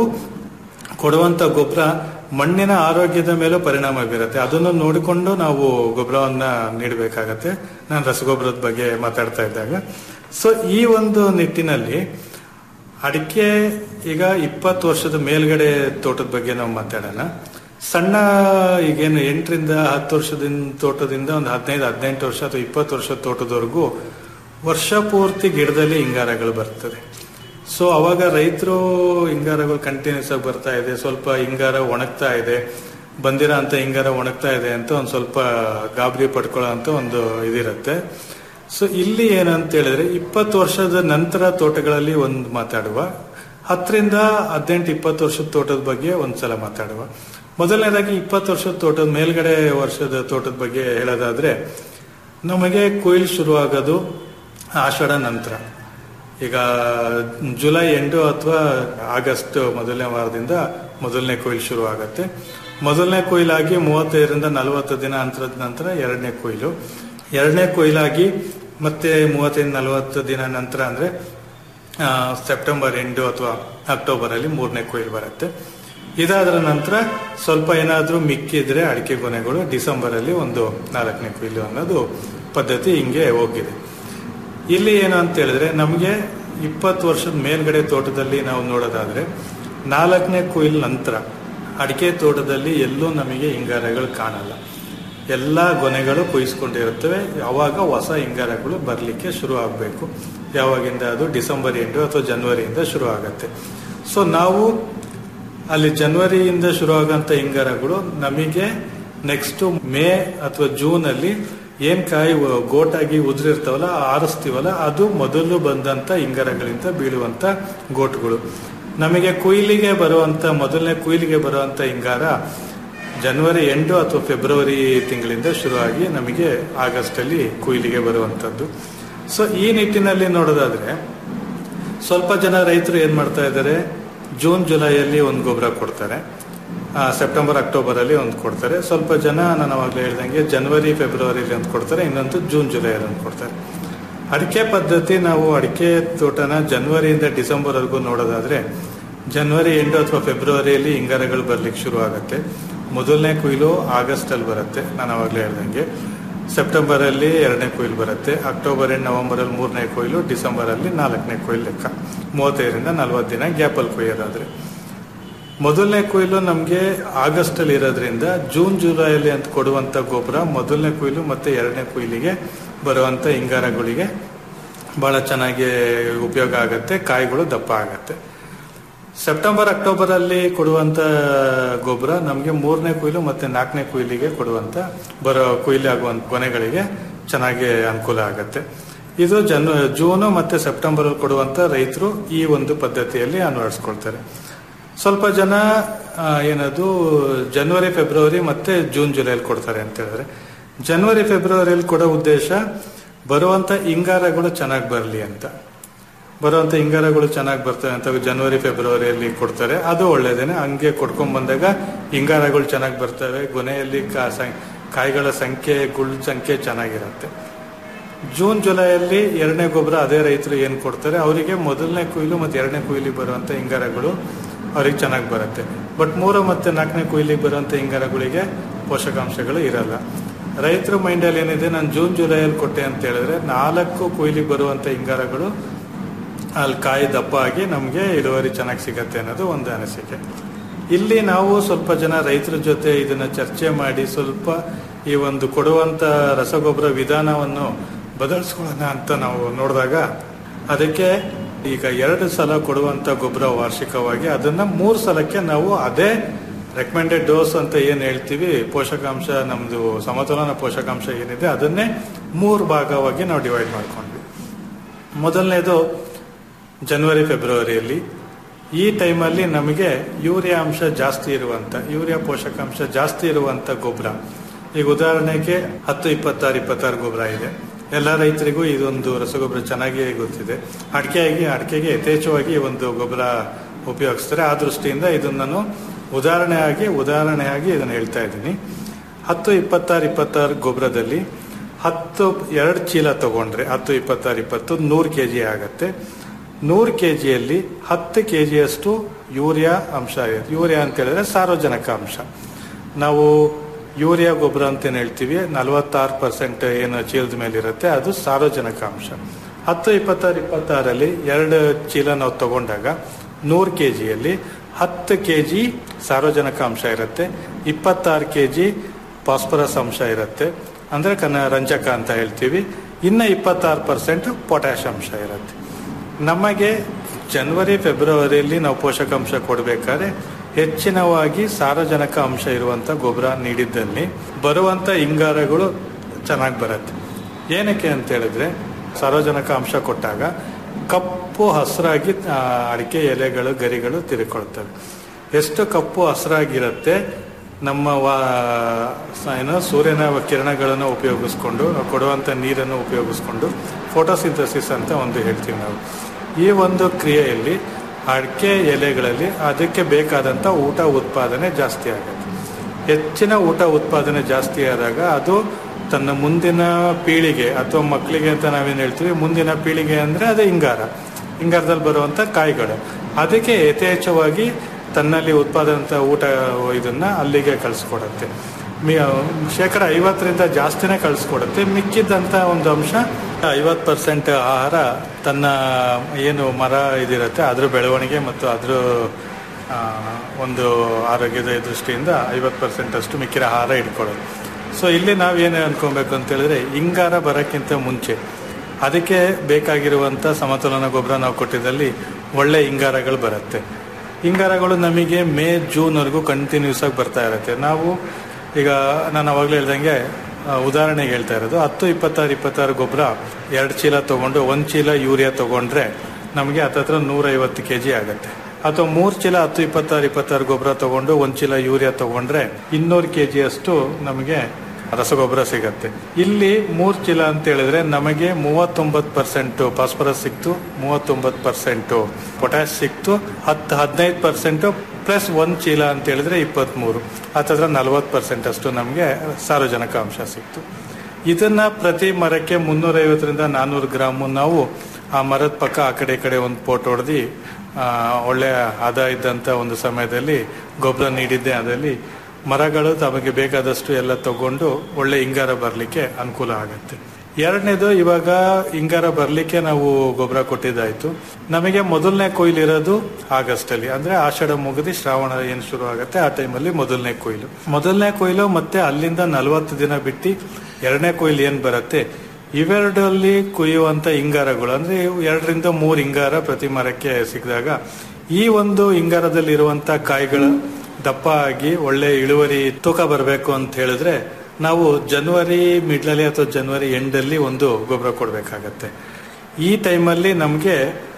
ಕೊಡುವಂತ ಗೊಬ್ಬರ ಮಣ್ಣಿನ ಆರೋಗ್ಯದ ಮೇಲೂ ಪರಿಣಾಮ ಬೀರುತ್ತೆ ಅದನ್ನು ನೋಡಿಕೊಂಡು ನಾವು ಗೊಬ್ಬರವನ್ನ ನೀಡಬೇಕಾಗತ್ತೆ ನಾನು ರಸಗೊಬ್ಬರದ ಬಗ್ಗೆ ಮಾತಾಡ್ತಾ ಇದ್ದಾಗ ಸೊ ಈ ಒಂದು ನಿಟ್ಟಿನಲ್ಲಿ ಅಡಿಕೆ ಈಗ ಇಪ್ಪತ್ತು ವರ್ಷದ ಮೇಲ್ಗಡೆ ತೋಟದ ಬಗ್ಗೆ ನಾವು ಮಾತಾಡೋಣ ಸಣ್ಣ ಈಗೇನು ಎಂಟರಿಂದ ಹತ್ತು ವರ್ಷದಿಂದ ತೋಟದಿಂದ ಒಂದು ಹದಿನೈದು ಹದಿನೆಂಟು ವರ್ಷ ಅಥವಾ ಇಪ್ಪತ್ತು ವರ್ಷದ ತೋಟದವರೆಗೂ ವರ್ಷ ಪೂರ್ತಿ ಗಿಡದಲ್ಲಿ ಹಿಂಗಾರಗಳು ಬರ್ತದೆ ಸೊ ಅವಾಗ ರೈತರು ಹಿಂಗಾರಗಳು ಕಂಟಿನ್ಯೂಸ್ ಆಗಿ ಬರ್ತಾ ಇದೆ ಸ್ವಲ್ಪ ಹಿಂಗಾರ ಒಣಗ್ತಾ ಇದೆ ಬಂದಿರೋ ಅಂತ ಹಿಂಗಾರ ಒಣಗ್ತಾ ಇದೆ ಅಂತ ಒಂದು ಸ್ವಲ್ಪ ಗಾಬರಿ ಪಡ್ಕೊಳ್ಳೋ ಅಂತ ಒಂದು ಇದಿರುತ್ತೆ ಸೊ ಇಲ್ಲಿ ಏನಂತ ಹೇಳಿದ್ರೆ ಇಪ್ಪತ್ತು ವರ್ಷದ ನಂತರ ತೋಟಗಳಲ್ಲಿ ಒಂದು ಮಾತಾಡುವ ಹತ್ತರಿಂದ ಹದಿನೆಂಟು ಇಪ್ಪತ್ತು ವರ್ಷದ ತೋಟದ ಬಗ್ಗೆ ಒಂದ್ಸಲ ಮಾತಾಡುವ ಮೊದಲನೇದಾಗಿ ಇಪ್ಪತ್ತು ವರ್ಷದ ತೋಟದ ಮೇಲ್ಗಡೆ ವರ್ಷದ ತೋಟದ ಬಗ್ಗೆ ಹೇಳೋದಾದ್ರೆ ನಮಗೆ ಕೊಯ್ಲು ಶುರುವಾಗೋದು ಆಷಾಢ ನಂತರ ಈಗ ಜುಲೈ ಎಂಟು ಅಥವಾ ಆಗಸ್ಟ್ ಮೊದಲನೇ ವಾರದಿಂದ ಮೊದಲನೇ ಕೊಯ್ಲು ಶುರು ಆಗುತ್ತೆ ಮೊದಲನೇ ಕೊಯ್ಲಾಗಿ ಮೂವತ್ತೈದರಿಂದ ನಲವತ್ತು ದಿನ ಅಂತರದ ನಂತರ ಎರಡನೇ ಕೊಯ್ಲು ಎರಡನೇ ಕೊಯ್ಲಾಗಿ ಮತ್ತೆ ಮೂವತ್ತೈದು ನಲವತ್ತು ದಿನ ನಂತರ ಅಂದ್ರೆ ಆ, ಸೆಪ್ಟೆಂಬರ್ ಎಂಟು ಅಥವಾ ಅಕ್ಟೋಬರ್ ಅಲ್ಲಿ ಮೂರನೇ ಕೊಯ್ಲು ಬರುತ್ತೆ ಇದಾದ ನಂತರ ಸ್ವಲ್ಪ ಏನಾದ್ರೂ ಮಿಕ್ಕಿದ್ರೆ ಅಡಿಕೆ ಗೊನೆಗಳು ಡಿಸೆಂಬರ್ ಅಲ್ಲಿ ಒಂದು ನಾಲ್ಕನೇ ಕೊಯ್ಲು ಅನ್ನೋದು ಪದ್ಧತಿ ಹಿಂಗೆ ಹೋಗಿದೆ ಇಲ್ಲಿ ಏನು ಅಂತ ಹೇಳಿದ್ರೆ ನಮಗೆ ಇಪ್ಪತ್ತು ವರ್ಷದ ಮೇಲ್ಗಡೆ ತೋಟದಲ್ಲಿ ನಾವು ನೋಡೋದಾದ್ರೆ ನಾಲ್ಕನೇ ಕೊಯ್ಲು ನಂತರ ಅಡಿಕೆ ತೋಟದಲ್ಲಿ ಎಲ್ಲೂ ನಮಗೆ ಹಿಂಗಾರಗಳು ಕಾಣಲ್ಲ ಎಲ್ಲ ಗೊನೆಗಳು ಕೊಯ್ಸ್ಕೊಂಡಿರುತ್ತವೆ ಯಾವಾಗ ಹೊಸ ಹಿಂಗಾರಗಳು ಬರಲಿಕ್ಕೆ ಶುರು ಆಗಬೇಕು ಯಾವಾಗಿಂದ ಅದು ಡಿಸೆಂಬರ್ ಎಂಟು ಅಥವಾ ಜನವರಿಯಿಂದ ಶುರು ಆಗುತ್ತೆ ಸೊ ನಾವು ಅಲ್ಲಿ ಜನವರಿಯಿಂದ ಶುರು ಆಗಂತ ಹಿಂಗಾರಗಳು ನಮಗೆ ನೆಕ್ಸ್ಟ್ ಮೇ ಅಥವಾ ಜೂನ್ ಅಲ್ಲಿ ಏನ್ ಕಾಯಿ ಒ- ಗೋಟಾಗಿ ಉದುರಿರ್ತಾವಲ್ಲ ಆರಿಸ್ತೀವಲ್ಲ ಅದು ಮೊದಲು ಬಂದಂತ ಹಿಂಗಾರಗಳಿಂದ ಬೀಳುವಂತ ಗೋಟುಗಳು ನಮಗೆ ಕುಯ್ಲಿಗೆ ಬರುವಂತ ಮೊದಲನೇ ಕುಯ್ಲಿಗೆ ಬರುವಂತ ಹಿಂಗಾರ ಜನವರಿ ಎಂಟು ಅಥವಾ ಫೆಬ್ರವರಿ ತಿಂಗಳಿಂದ ಶುರುವಾಗಿ ನಮಗೆ ಆಗಸ್ಟ್ ಅಲ್ಲಿ ಕುಯ್ಲಿಗೆ ಬರುವಂತದ್ದು ಸೊ ಈ ನಿಟ್ಟಿನಲ್ಲಿ ನೋಡೋದಾದ್ರೆ ಸ್ವಲ್ಪ ಜನ ರೈತರು ಏನ್ ಮಾಡ್ತಾ ಇದ್ದಾರೆ ಜೂನ್ ಜುಲೈಯಲ್ಲಿ ಒಂದು ಗೊಬ್ಬರ ಕೊಡ್ತಾರೆ ಆ, ಸೆಪ್ಟೆಂಬರ್ ಅಕ್ಟೋಬರ್ ಅಲ್ಲಿ ಒಂದು ಕೊಡ್ತಾರೆ ಸ್ವಲ್ಪ ಜನ ನಾನು ಅವಾಗಲೇ ಹೇಳ್ದಂಗೆ ಜನವರಿ ಫೆಬ್ರವರಿಲಿ ಒಂದು ಕೊಡ್ತಾರೆ ಇನ್ನೊಂದು ಜೂನ್ ಜುಲೈಯಲ್ಲಿ ಒಂದು ಕೊಡ್ತಾರೆ ಅಡಿಕೆ ಪದ್ಧತಿ ನಾವು ಅಡಿಕೆ ತೋಟನ ಜನವರಿಯಿಂದ ಡಿಸೆಂಬರ್ ವರೆಗೂ ನೋಡೋದಾದ್ರೆ ಜನವರಿ ಎಂಟು ಅಥವಾ ಫೆಬ್ರವರಿಯಲ್ಲಿ ಹಿಂಗಾರಗಳು ಬರ್ಲಿಕ್ಕೆ ಶುರು ಆಗುತ್ತೆ ಮೊದಲನೇ ಕೊಯ್ಲು ಆಗಸ್ಟ್ ಅಲ್ಲಿ ಬರುತ್ತೆ ನಾನು ಅವಾಗಲೇ ಹೇಳ್ದಂಗೆ ಸೆಪ್ಟೆಂಬರ್ ಅಲ್ಲಿ ಎರಡನೇ ಕೊಯ್ಲು ಬರುತ್ತೆ ಅಕ್ಟೋಬರ್ ಎಂಡ್ ನವೆಂಬರ್ ಅಲ್ಲಿ ಮೂರನೇ ಕೊಯ್ಲು ಡಿಸೆಂಬರ್ ಅಲ್ಲಿ ನಾಲ್ಕನೇ ಕೊಯ್ಲು ಲೆಕ್ಕ ಮೂವತ್ತೈದರಿಂದ ನಲವತ್ತು ದಿನ ಗ್ಯಾಪ್ ಅಲ್ಲಿ ಕೊಯ್ಯೋದಾದ್ರೆ ಮೊದಲನೇ ಕೊಯ್ಲು ನಮಗೆ ಆಗಸ್ಟ್ ಅಲ್ಲಿ ಇರೋದ್ರಿಂದ ಜೂನ್ ಜುಲೈಯಲ್ಲಿ ಅಂತ ಕೊಡುವಂತ ಗೊಬ್ಬರ ಮೊದಲನೇ ಕೊಯ್ಲು ಮತ್ತೆ ಎರಡನೇ ಕೊಯ್ಲಿಗೆ ಬರುವಂತ ಹಿಂಗಾರಗಳಿಗೆ ಬಹಳ ಚೆನ್ನಾಗಿ ಉಪಯೋಗ ಆಗುತ್ತೆ ಕಾಯಿಗಳು ದಪ್ಪ ಆಗತ್ತೆ ಸೆಪ್ಟೆಂಬರ್ ಅಕ್ಟೋಬರ್ ಅಲ್ಲಿ ಕೊಡುವಂತ ಗೊಬ್ಬರ ನಮಗೆ ಮೂರನೇ ಕೊಯ್ಲು ಮತ್ತೆ ನಾಲ್ಕನೇ ಕೊಯ್ಲಿಗೆ ಕೊಡುವಂತ ಬರೋ ಕೊಯ್ಲು ಆಗುವಂತ ಕೊನೆಗಳಿಗೆ ಚೆನ್ನಾಗಿ ಅನುಕೂಲ ಆಗತ್ತೆ ಇದು ಜನ್ ಜೂನು ಮತ್ತೆ ಸೆಪ್ಟೆಂಬರ್ ಅಲ್ಲಿ ಕೊಡುವಂತ ರೈತರು ಈ ಒಂದು ಪದ್ಧತಿಯಲ್ಲಿ ಅಳವಡಿಸ್ಕೊಳ್ತಾರೆ ಸ್ವಲ್ಪ ಜನ ಆ, ಏನದು ಜನವರಿ ಫೆಬ್ರವರಿ ಮತ್ತೆ ಜೂನ್ ಜುಲೈಲಿ ಕೊಡ್ತಾರೆ ಅಂತ ಹೇಳಿದ್ರೆ ಜನವರಿ ಫೆಬ್ರವರಿಯಲ್ಲಿ ಕೊಡೋ ಉದ್ದೇಶ ಬರುವಂತ ಹಿಂಗಾರಗಳು ಚೆನ್ನಾಗಿ ಬರಲಿ ಅಂತ ಬರುವಂತ ಹಿಂಗಾರಗಳು ಚೆನ್ನಾಗಿ ಬರ್ತವೆ ಅಂತ ಜನವರಿ ಫೆಬ್ರವರಿಯಲ್ಲಿ ಕೊಡ್ತಾರೆ ಅದು ಒಳ್ಳೇದೇನೆ ಹಂಗೆ ಕೊಡ್ಕೊಂಡ್ ಬಂದಾಗ ಹಿಂಗಾರಗಳು ಚೆನ್ನಾಗಿ ಬರ್ತವೆ ಕೊನೆಯಲ್ಲಿ ಕಾ- ಸಂ- ಕಾಯಿಗಳ ಸಂಖ್ಯೆ ಗುಳ್ ಸಂಖ್ಯೆ ಚೆನ್ನಾಗಿರುತ್ತೆ ಜೂನ್ ಜುಲೈಯಲ್ಲಿ ಎರಡನೇ ಗೊಬ್ಬರ ಅದೇ ರೈತರು ಏನ್ ಕೊಡ್ತಾರೆ ಅವರಿಗೆ ಮೊದಲನೇ ಕೊಯ್ಲು ಮತ್ತೆ ಎರಡನೇ ಕೊಯ್ಲಿಗೆ ಬರುವಂತ ಹಿಂಗಾರಗಳು ಅವ್ರಿಗೆ ಚೆನ್ನಾಗಿ ಬರುತ್ತೆ ಬಟ್ ಮೂರು ಮತ್ತೆ ನಾಲ್ಕನೇ ಕೊಯ್ಲಿಗೆ ಬರುವಂತ ಹಿಂಗಾರಗಳಿಗೆ ಪೋಷಕಾಂಶಗಳು ಇರಲ್ಲ ರೈತರ ಮೈಂಡಲ್ಲಿ ಏನಿದೆ ನಾನು ಜೂನ್ ಜುಲೈಯಲ್ಲಿ ಕೊಟ್ಟೆ ಅಂತ ಹೇಳಿದ್ರೆ ನಾಲ್ಕು ಕೊಯ್ಲಿಗೆ ಬರುವಂತ ಹಿಂಗಾರಗಳು ಅಲ್ಲಿ ಕಾಯಿ ದಪ್ಪ ಆಗಿ ನಮಗೆ ಇಳುವರಿ ಚೆನ್ನಾಗಿ ಸಿಗತ್ತೆ ಅನ್ನೋದು ಒಂದು ಅನಿಸಿಕೆ ಇಲ್ಲಿ ನಾವು ಸ್ವಲ್ಪ ಜನ ರೈತರ ಜೊತೆ ಇದನ್ನ ಚರ್ಚೆ ಮಾಡಿ ಸ್ವಲ್ಪ ಈ ಒಂದು ಕೊಡುವಂತ ರಸಗೊಬ್ಬರ ವಿಧಾನವನ್ನು ಬದಲಿಸ್ಕೊಳ್ಳೋಣ ಅಂತ ನಾವು ನೋಡಿದಾಗ ಅದಕ್ಕೆ ಈಗ ಎರಡು ಸಲ ಕೊಡುವಂತ ಗೊಬ್ಬರ ವಾರ್ಷಿಕವಾಗಿ ಅದನ್ನ ಮೂರು ಸಲಕ್ಕೆ ನಾವು ಅದೇ ರೆಕಮೆಂಡೆಡ್ ಡೋಸ್ ಅಂತ ಏನ್ ಹೇಳ್ತೀವಿ ಪೋಷಕಾಂಶ ನಮ್ದು ಸಮತೋಲನ ಪೋಷಕಾಂಶ ಏನಿದೆ ಅದನ್ನೇ ಮೂರು ಭಾಗವಾಗಿ ನಾವು ಡಿವೈಡ್ ಮಾಡ್ಕೊಂಡ್ವಿ ಮೊದಲನೇದು ಜನವರಿ ಫೆಬ್ರವರಿಯಲ್ಲಿ ಈ ಟೈಮಲ್ಲಿ ನಮಗೆ ಯೂರಿಯಾ ಅಂಶ ಜಾಸ್ತಿ ಇರುವಂತ ಯೂರಿಯಾ ಪೋಷಕಾಂಶ ಜಾಸ್ತಿ ಇರುವಂತ ಗೊಬ್ಬರ ಈಗ ಉದಾಹರಣೆಗೆ ಹತ್ತು ಇಪ್ಪತ್ತಾರು ಇಪ್ಪತ್ತಾರು ಗೊಬ್ಬರ ಇದೆ ಎಲ್ಲ ರೈತರಿಗೂ ಇದೊಂದು ರಸಗೊಬ್ಬರ ಚೆನ್ನಾಗಿ ಗೊತ್ತಿದೆ ಅಡಿಕೆಯಾಗಿ ಅಡಿಕೆಗೆ ಯಥೇಚ್ಛವಾಗಿ ಈ ಒಂದು ಗೊಬ್ಬರ ಉಪಯೋಗಿಸ್ತಾರೆ ಆ ದೃಷ್ಟಿಯಿಂದ ಇದನ್ನು ನಾನು ಉದಾಹರಣೆಯಾಗಿ ಉದಾಹರಣೆಯಾಗಿ ಇದನ್ನು ಹೇಳ್ತಾ ಇದ್ದೀನಿ ಹತ್ತು ಇಪ್ಪತ್ತಾರು ಇಪ್ಪತ್ತಾರು ಗೊಬ್ಬರದಲ್ಲಿ ಹತ್ತು ಎರಡು ಚೀಲ ತಗೊಂಡ್ರೆ ಹತ್ತು ಇಪ್ಪತ್ತಾರು ಇಪ್ಪತ್ತು ನೂರು ಕೆ ಜಿ ಆಗತ್ತೆ ನೂರು ಕೆ ಜಿಯಲ್ಲಿ ಹತ್ತು ಕೆ ಜಿಯಷ್ಟು ಯೂರಿಯಾ ಅಂಶ ಇರುತ್ತೆ ಯೂರಿಯಾ ಅಂತ ಹೇಳಿದ್ರೆ ಸಾರ್ವಜನಿಕ ಅಂಶ ನಾವು ಯೂರಿಯಾ ಗೊಬ್ಬರ ಅಂತ ಏನ್ ಹೇಳ್ತೀವಿ ನಲವತ್ತಾರು ಪರ್ಸೆಂಟ್ ಏನು ಚೀಲದ ಮೇಲೆ ಇರುತ್ತೆ ಅದು ಸಾರ್ವಜನಿಕ ಅಂಶ ಹತ್ತು ಇಪ್ಪತ್ತಾರು ಇಪ್ಪತ್ತಾರಲ್ಲಿ ಎರಡು ಚೀಲ ನಾವು ತಗೊಂಡಾಗ ನೂರು ಕೆ ಜಿಯಲ್ಲಿ ಹತ್ತು ಕೆ ಜಿ ಸಾರ್ವಜನಿಕ ಅಂಶ ಇರುತ್ತೆ ಇಪ್ಪತ್ತಾರು ಕೆ ಜಿ ಫಾಸ್ಫರಸ್ ಅಂಶ ಇರುತ್ತೆ ಅಂದ್ರೆ ಕನ್ನ ರಂಜಕ ಅಂತ ಹೇಳ್ತೀವಿ ಇನ್ನ ಇಪ್ಪತ್ತಾರು ಪರ್ಸೆಂಟ್ ಪೊಟ್ಯಾಶ್ ಅಂಶ ಇರುತ್ತೆ ನಮಗೆ ಜನವರಿ ಫೆಬ್ರವರಿಯಲ್ಲಿ ನಾವು ಪೋಷಕಾಂಶ ಕೊಡಬೇಕಾದ್ರೆ ಹೆಚ್ಚಿನವಾಗಿ ಸಾರಜನಕ ಅಂಶ ಇರುವಂತ ಗೊಬ್ಬರ ನೀಡಿದ್ದಲ್ಲಿ ಬರುವಂತ ಹಿಂಗಾರಗಳು ಚೆನ್ನಾಗಿ ಬರುತ್ತೆ ಏನಕ್ಕೆ ಅಂತ ಹೇಳಿದ್ರೆ ಸಾರಜನಕ ಅಂಶ ಕೊಟ್ಟಾಗ ಕಪ್ಪು ಹಸಿರಾಗಿ ಆ, ಅಡಿಕೆ ಎಲೆಗಳು ಗರಿಗಳು ತಿರುಕೊಳ್ತವೆ ಎಷ್ಟು ಕಪ್ಪು ಹಸಿರಾಗಿರುತ್ತೆ ನಮ್ಮ ವಾ ಸ- ಏನು ಸೂರ್ಯನ ಕಿರಣಗಳನ್ನು ಉಪಯೋಗಿಸ್ಕೊಂಡು ನಾವು ಕೊಡುವಂತ ನೀರನ್ನು ಉಪಯೋಗಿಸ್ಕೊಂಡು ಫೋಟೋಸಿಂಥಸಿಸ್ ಅಂತ ಒಂದು ಹೇಳ್ತೀವಿ ನಾವು ಈ ಒಂದು ಕ್ರಿಯೆಯಲ್ಲಿ ಅಡಿಕೆ ಎಲೆಗಳಲ್ಲಿ ಅದಕ್ಕೆ ಬೇಕಾದಂಥ ಊಟ ಉತ್ಪಾದನೆ ಜಾಸ್ತಿ ಆಗುತ್ತೆ ಹೆಚ್ಚಿನ ಊಟ ಉತ್ಪಾದನೆ ಜಾಸ್ತಿ ಆದಾಗ ಅದು ತನ್ನ ಮುಂದಿನ ಪೀಳಿಗೆ ಅಥವಾ ಮಕ್ಕಳಿಗೆ ಅಂತ ನಾವೇನು ಹೇಳ್ತೀವಿ ಮುಂದಿನ ಪೀಳಿಗೆ ಅಂದರೆ ಅದೇ ಹಿಂಗಾರ ಹಿಂಗಾರದಲ್ಲಿ ಬರುವಂಥ ಕಾಯಿಗಳು ಅದಕ್ಕೆ ಯಥೇಚ್ಛವಾಗಿ ತನ್ನಲ್ಲಿ ಉತ್ಪಾದಂಥ ಊಟ ಇದನ್ನ ಅಲ್ಲಿಗೆ ಕಳಿಸ್ಕೊಡುತ್ತೆ ಮಿ ಶೇಕಡ ಐವತ್ತರಿಂದ ಜಾಸ್ತಿನೇ ಕಳಿಸ್ಕೊಡುತ್ತೆ ಮಿಕ್ಕಿದ್ದಂಥ ಒಂದು ಅಂಶ ಐವತ್ತು ಪರ್ಸೆಂಟ್ ಆಹಾರ ತನ್ನ ಏನು ಮರ ಇದಿರುತ್ತೆ ಅದ್ರ ಬೆಳವಣಿಗೆ ಮತ್ತು ಅದ್ರ ಆ, ಒಂದು ಆರೋಗ್ಯದ ದೃಷ್ಟಿಯಿಂದ ಐವತ್ತು ಪರ್ಸೆಂಟ್ ಅಷ್ಟು ಮಿಕ್ಕಿರ ಆಹಾರ ಇಟ್ಕೊಳ್ಳೋದು ಸೊ ಇಲ್ಲಿ ನಾವೇನು ಅನ್ಕೊಬೇಕು ಅಂತ ಹೇಳಿದ್ರೆ ಹಿಂಗಾರ ಬರೋಕ್ಕಿಂತ ಮುಂಚೆ ಅದಕ್ಕೆ ಬೇಕಾಗಿರುವಂಥ ಸಮತೋಲನ ಗೊಬ್ಬರ ನಾವು ಕೊಟ್ಟಿದ್ದಲ್ಲಿ ಒಳ್ಳೆ ಹಿಂಗಾರಗಳು ಬರುತ್ತೆ ಹಿಂಗಾರಗಳು ನಮಗೆ ಮೇ ಜೂನ್ವರೆಗೂ ಕಂಟಿನ್ಯೂಸ್ ಆಗಿ ಬರ್ತಾ ಇರುತ್ತೆ ನಾವು ಈಗ ನಾನು ಅವಾಗಲೇ ಹೇಳ್ದಂಗೆ ಆ, ಉದಾಹರಣೆಗೆ ಹೇಳ್ತಾ ಇರೋದು ಹತ್ತು ಇಪ್ಪತ್ತಾರು ಇಪ್ಪತ್ತಾರು ಗೊಬ್ಬರ ಎರಡು ಚೀಲ ತಗೊಂಡು ಒಂದು ಚೀಲ ಯೂರಿಯಾ ತಗೊಂಡ್ರೆ ನಮಗೆ ಹತ್ತತ್ರ ನೂರೈವತ್ತು ಕೆ ಜಿ ಆಗುತ್ತೆ ಅಥವಾ ಮೂರು ಚೀಲ ಹತ್ತು ಇಪ್ಪತ್ತಾರು ಇಪ್ಪತ್ತಾರು ಗೊಬ್ಬರ ತಗೊಂಡು ಒಂದು ಚೀಲ ಯೂರಿಯಾ ತಗೊಂಡ್ರೆ ಇನ್ನೂರು ಕೆ ಅಷ್ಟು ನಮಗೆ ರಸಗೊಬ್ಬರ ಸಿಗತ್ತೆ ಇಲ್ಲಿ ಮೂರು ಚೀಲ ಅಂತ ಹೇಳಿದ್ರೆ ನಮಗೆ ಮೂವತ್ತೊಂಬತ್ತು ಪರ್ಸೆಂಟ್ ಫಾಸ್ಫರಸ್ ಸಿಕ್ತು ಮೂವತ್ತೊಂಬತ್ತು ಪರ್ಸೆಂಟು ಪೊಟ್ಯಾಶ್ ಸಿಕ್ತು ಹತ್ತು ಹದಿನೈದು ಪರ್ಸೆಂಟು ಪ್ಲಸ್ ಒಂದು ಚೀಲ ಅಂತ ಹೇಳಿದ್ರೆ ಇಪ್ಪತ್ತ್ಮೂರು ಹತ್ತತ್ರ ನಲವತ್ತು ಪರ್ಸೆಂಟ್ ಅಷ್ಟು ನಮಗೆ ಸಾರಜನಕ ಅಂಶ ಸಿಕ್ತು ಇದನ್ನ ಪ್ರತಿ ಮರಕ್ಕೆ ಮುನ್ನೂರೈವತ್ತರಿಂದ ನಾನ್ನೂರು ಗ್ರಾಮು ನಾವು ಆ ಮರದ ಪಕ್ಕ ಆ ಕಡೆ ಈ ಕಡೆ ಒಂದು ಪೋಟ್ ಹೊಡೆದು ಒಳ್ಳೆಯ ಆದಾಯ ಇದ್ದಂಥ ಒಂದು ಸಮಯದಲ್ಲಿ ಗೊಬ್ಬರ ನೀಡಿದ್ದೆ ಅದರಲ್ಲಿ ಮರಗಳು ತಮಗೆ ಬೇಕಾದಷ್ಟು ಎಲ್ಲ ತಗೊಂಡು ಒಳ್ಳೆ ಹಿಂಗಾರ ಬರಲಿಕ್ಕೆ ಅನುಕೂಲ ಆಗುತ್ತೆ ಎರಡನೇದು ಇವಾಗ ಹಿಂಗಾರ ಬರಲಿಕ್ಕೆ ನಾವು ಗೊಬ್ಬರ ಕೊಟ್ಟಿದ್ದಾಯ್ತು ನಮಗೆ ಮೊದಲನೇ ಕೊಯ್ಲು ಇರೋದು ಆಗಸ್ಟ್ ಅಲ್ಲಿ ಅಂದ್ರೆ ಆಷಾಢ ಮುಗಿದು ಶ್ರಾವಣ ಏನು ಶುರು ಆಗುತ್ತೆ ಆ ಟೈಮಲ್ಲಿ ಮೊದಲನೇ ಕೊಯ್ಲು ಮೊದಲನೇ ಕೊಯ್ಲು ಮತ್ತೆ ಅಲ್ಲಿಂದ ನಲವತ್ತು ದಿನ ಬಿಟ್ಟು ಎರಡನೇ ಕೊಯ್ಲು ಏನ್ ಬರುತ್ತೆ ಇವೆರಡಲ್ಲಿ ಕುಯ್ಯುವಂತ ಹಿಂಗಾರಗಳು ಅಂದ್ರೆ ಇವು ಎರಡರಿಂದ ಮೂರು ಹಿಂಗಾರ ಪ್ರತಿ ಮರಕ್ಕೆ ಸಿಕ್ಕಿದಾಗ ಈ ಒಂದು ಹಿಂಗಾರದಲ್ಲಿ ಇರುವಂತ ಕಾಯಿಗಳು ದಪ್ಪ ಆಗಿ ಒಳ್ಳೆ ಇಳುವರಿ ತೂಕ ಬರಬೇಕು ಅಂತ ಹೇಳಿದ್ರೆ ನಾವು ಜನವರಿ ಮಿಡ್ಲಲ್ಲಿ ಅಥವಾ ಜನವರಿ ಎಂಡಲ್ಲಿ ಒಂದು ಗೊಬ್ಬರ ಕೊಡಬೇಕಾಗತ್ತೆ ಈ ಟೈಮಲ್ಲಿ ನಮಗೆ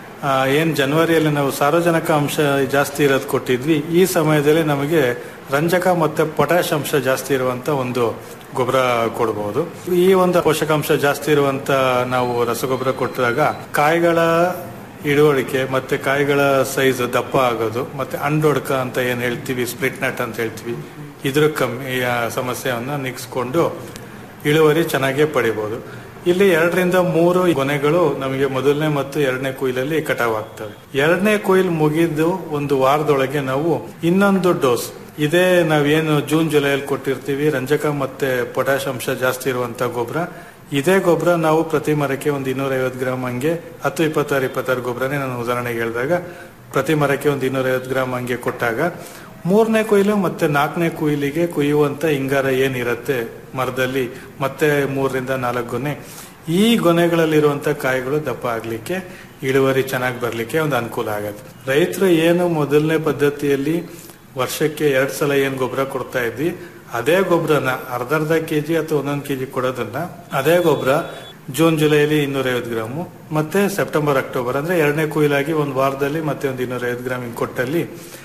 ಏನು ಜನವರಿಯಲ್ಲಿ ನಾವು ಸಾರಜನಕ ಅಂಶ ಜಾಸ್ತಿ ಇರೋದು ಕೊಟ್ಟಿದ್ವಿ ಈ ಸಮಯದಲ್ಲಿ ನಮಗೆ ರಂಜಕ ಮತ್ತೆ ಪೊಟ್ಯಾಶ್ ಅಂಶ ಜಾಸ್ತಿ ಇರುವಂತ ಒಂದು ಗೊಬ್ಬರ ಕೊಡಬಹುದು ಈ ಒಂದು ಪೋಷಕಾಂಶ ಜಾಸ್ತಿ ಇರುವಂತ ನಾವು ರಸಗೊಬ್ಬರ ಕೊಟ್ಟಾಗ ಕಾಯಿಗಳ ಇಳುವಳಿಕೆ ಮತ್ತೆ ಕಾಯಿಗಳ ಸೈಜ್ ದಪ್ಪ ಆಗೋದು ಮತ್ತೆ ಅಂಡೊಡ್ಕ ಅಂತ ಏನ್ ಹೇಳ್ತೀವಿ ಸ್ಪ್ಲಿಟ್ ನಟ್ ಅಂತ ಹೇಳ್ತೀವಿ ಇದ್ರ ಕಮ್ಮಿ ಆ ಸಮಸ್ಯೆಯನ್ನ ನಿಗ್ಸ್ಕೊಂಡು ಇಳುವರಿ ಚೆನ್ನಾಗೇ ಪಡಿಬಹುದು ಇಲ್ಲಿ ಎರಡರಿಂದ ಮೂರು ಗೊನೆಗಳು ನಮಗೆ ಮೊದಲನೇ ಮತ್ತು ಎರಡನೇ ಕೊಯ್ಲಲ್ಲಿ ಕಟಾವ್ ಆಗ್ತವೆ ಎರಡನೇ ಕೊಯ್ಲು ಮುಗಿದು ಒಂದು ವಾರದೊಳಗೆ ನಾವು ಇನ್ನೊಂದು ಡೋಸ್ ಇದೇ ನಾವೇನು ಜೂನ್ ಜುಲೈಯಲ್ಲಿ ಕೊಟ್ಟಿರ್ತೀವಿ ರಂಜಕ ಮತ್ತೆ ಪೊಟ್ಯಾಶ್ ಅಂಶ ಜಾಸ್ತಿ ಇರುವಂತ ಗೊಬ್ಬರ ಇದೇ ಗೊಬ್ಬರ ನಾವು ಪ್ರತಿ ಮರಕ್ಕೆ ಒಂದು ಇನ್ನೂರೈವತ್ತು ಗ್ರಾಮ್ ಹಂಗೆ ಹತ್ತು ಇಪ್ಪತ್ತಾರು ಇಪ್ಪತ್ತಾರು ಗೊಬ್ಬರನೇ ನಾನು ಉದಾಹರಣೆಗೆ ಹೇಳಿದಾಗ ಪ್ರತಿ ಮರಕ್ಕೆ ಒಂದು ಇನ್ನೂರೈವತ್ತು ಗ್ರಾಮ್ ಹಂಗೆ ಕೊಟ್ಟಾಗ ಮೂರನೇ ಕೊಯ್ಲು ಮತ್ತೆ ನಾಲ್ಕನೇ ಕೊಯ್ಲಿಗೆ ಕುಯ್ಯುವಂತ ಹಿಂಗಾರ ಏನಿರುತ್ತೆ ಮರದಲ್ಲಿ ಮತ್ತೆ ಮೂರರಿಂದ ನಾಲ್ಕು ಗೊನೆ ಈ ಗೊನೆಗಳಲ್ಲಿರುವಂತ ಕಾಯಿಗಳು ದಪ್ಪ ಆಗ್ಲಿಕ್ಕೆ ಇಳುವರಿ ಚೆನ್ನಾಗಿ ಬರ್ಲಿಕ್ಕೆ ಒಂದು ಅನುಕೂಲ ಆಗತ್ತೆ ರೈತರು ಏನು ಮೊದಲನೇ ಪದ್ಧತಿಯಲ್ಲಿ ವರ್ಷಕ್ಕೆ ಎರಡ್ ಸಲ ಏನ್ ಗೊಬ್ಬರ ಕೊಡ್ತಾ ಇದ್ವಿ ಅದೇ ಗೊಬ್ಬರನ ಅರ್ಧ ಅರ್ಧ ಕೆಜಿ ಅಥವಾ ಒಂದೊಂದು ಕೆಜಿ ಕೊಡೋದನ್ನ ಅದೇ ಗೊಬ್ಬರ ಜೂನ್ ಜುಲೈಲಿ ಇನ್ನೂರೈವತ್ತು ಗ್ರಾಮು ಮತ್ತೆ ಸೆಪ್ಟೆಂಬರ್ ಅಕ್ಟೋಬರ್ ಅಂದ್ರೆ ಎರಡನೇ ಕೊಯ್ಲಾಗಿ ಒಂದು ವಾರದಲ್ಲಿ ಮತ್ತೆ ಒಂದು ಇನ್ನೂರೈವತ್ತು ಗ್ರಾಮ್ ಹಿಂಗ್ ಕೊಟ್ಟಲ್ಲಿ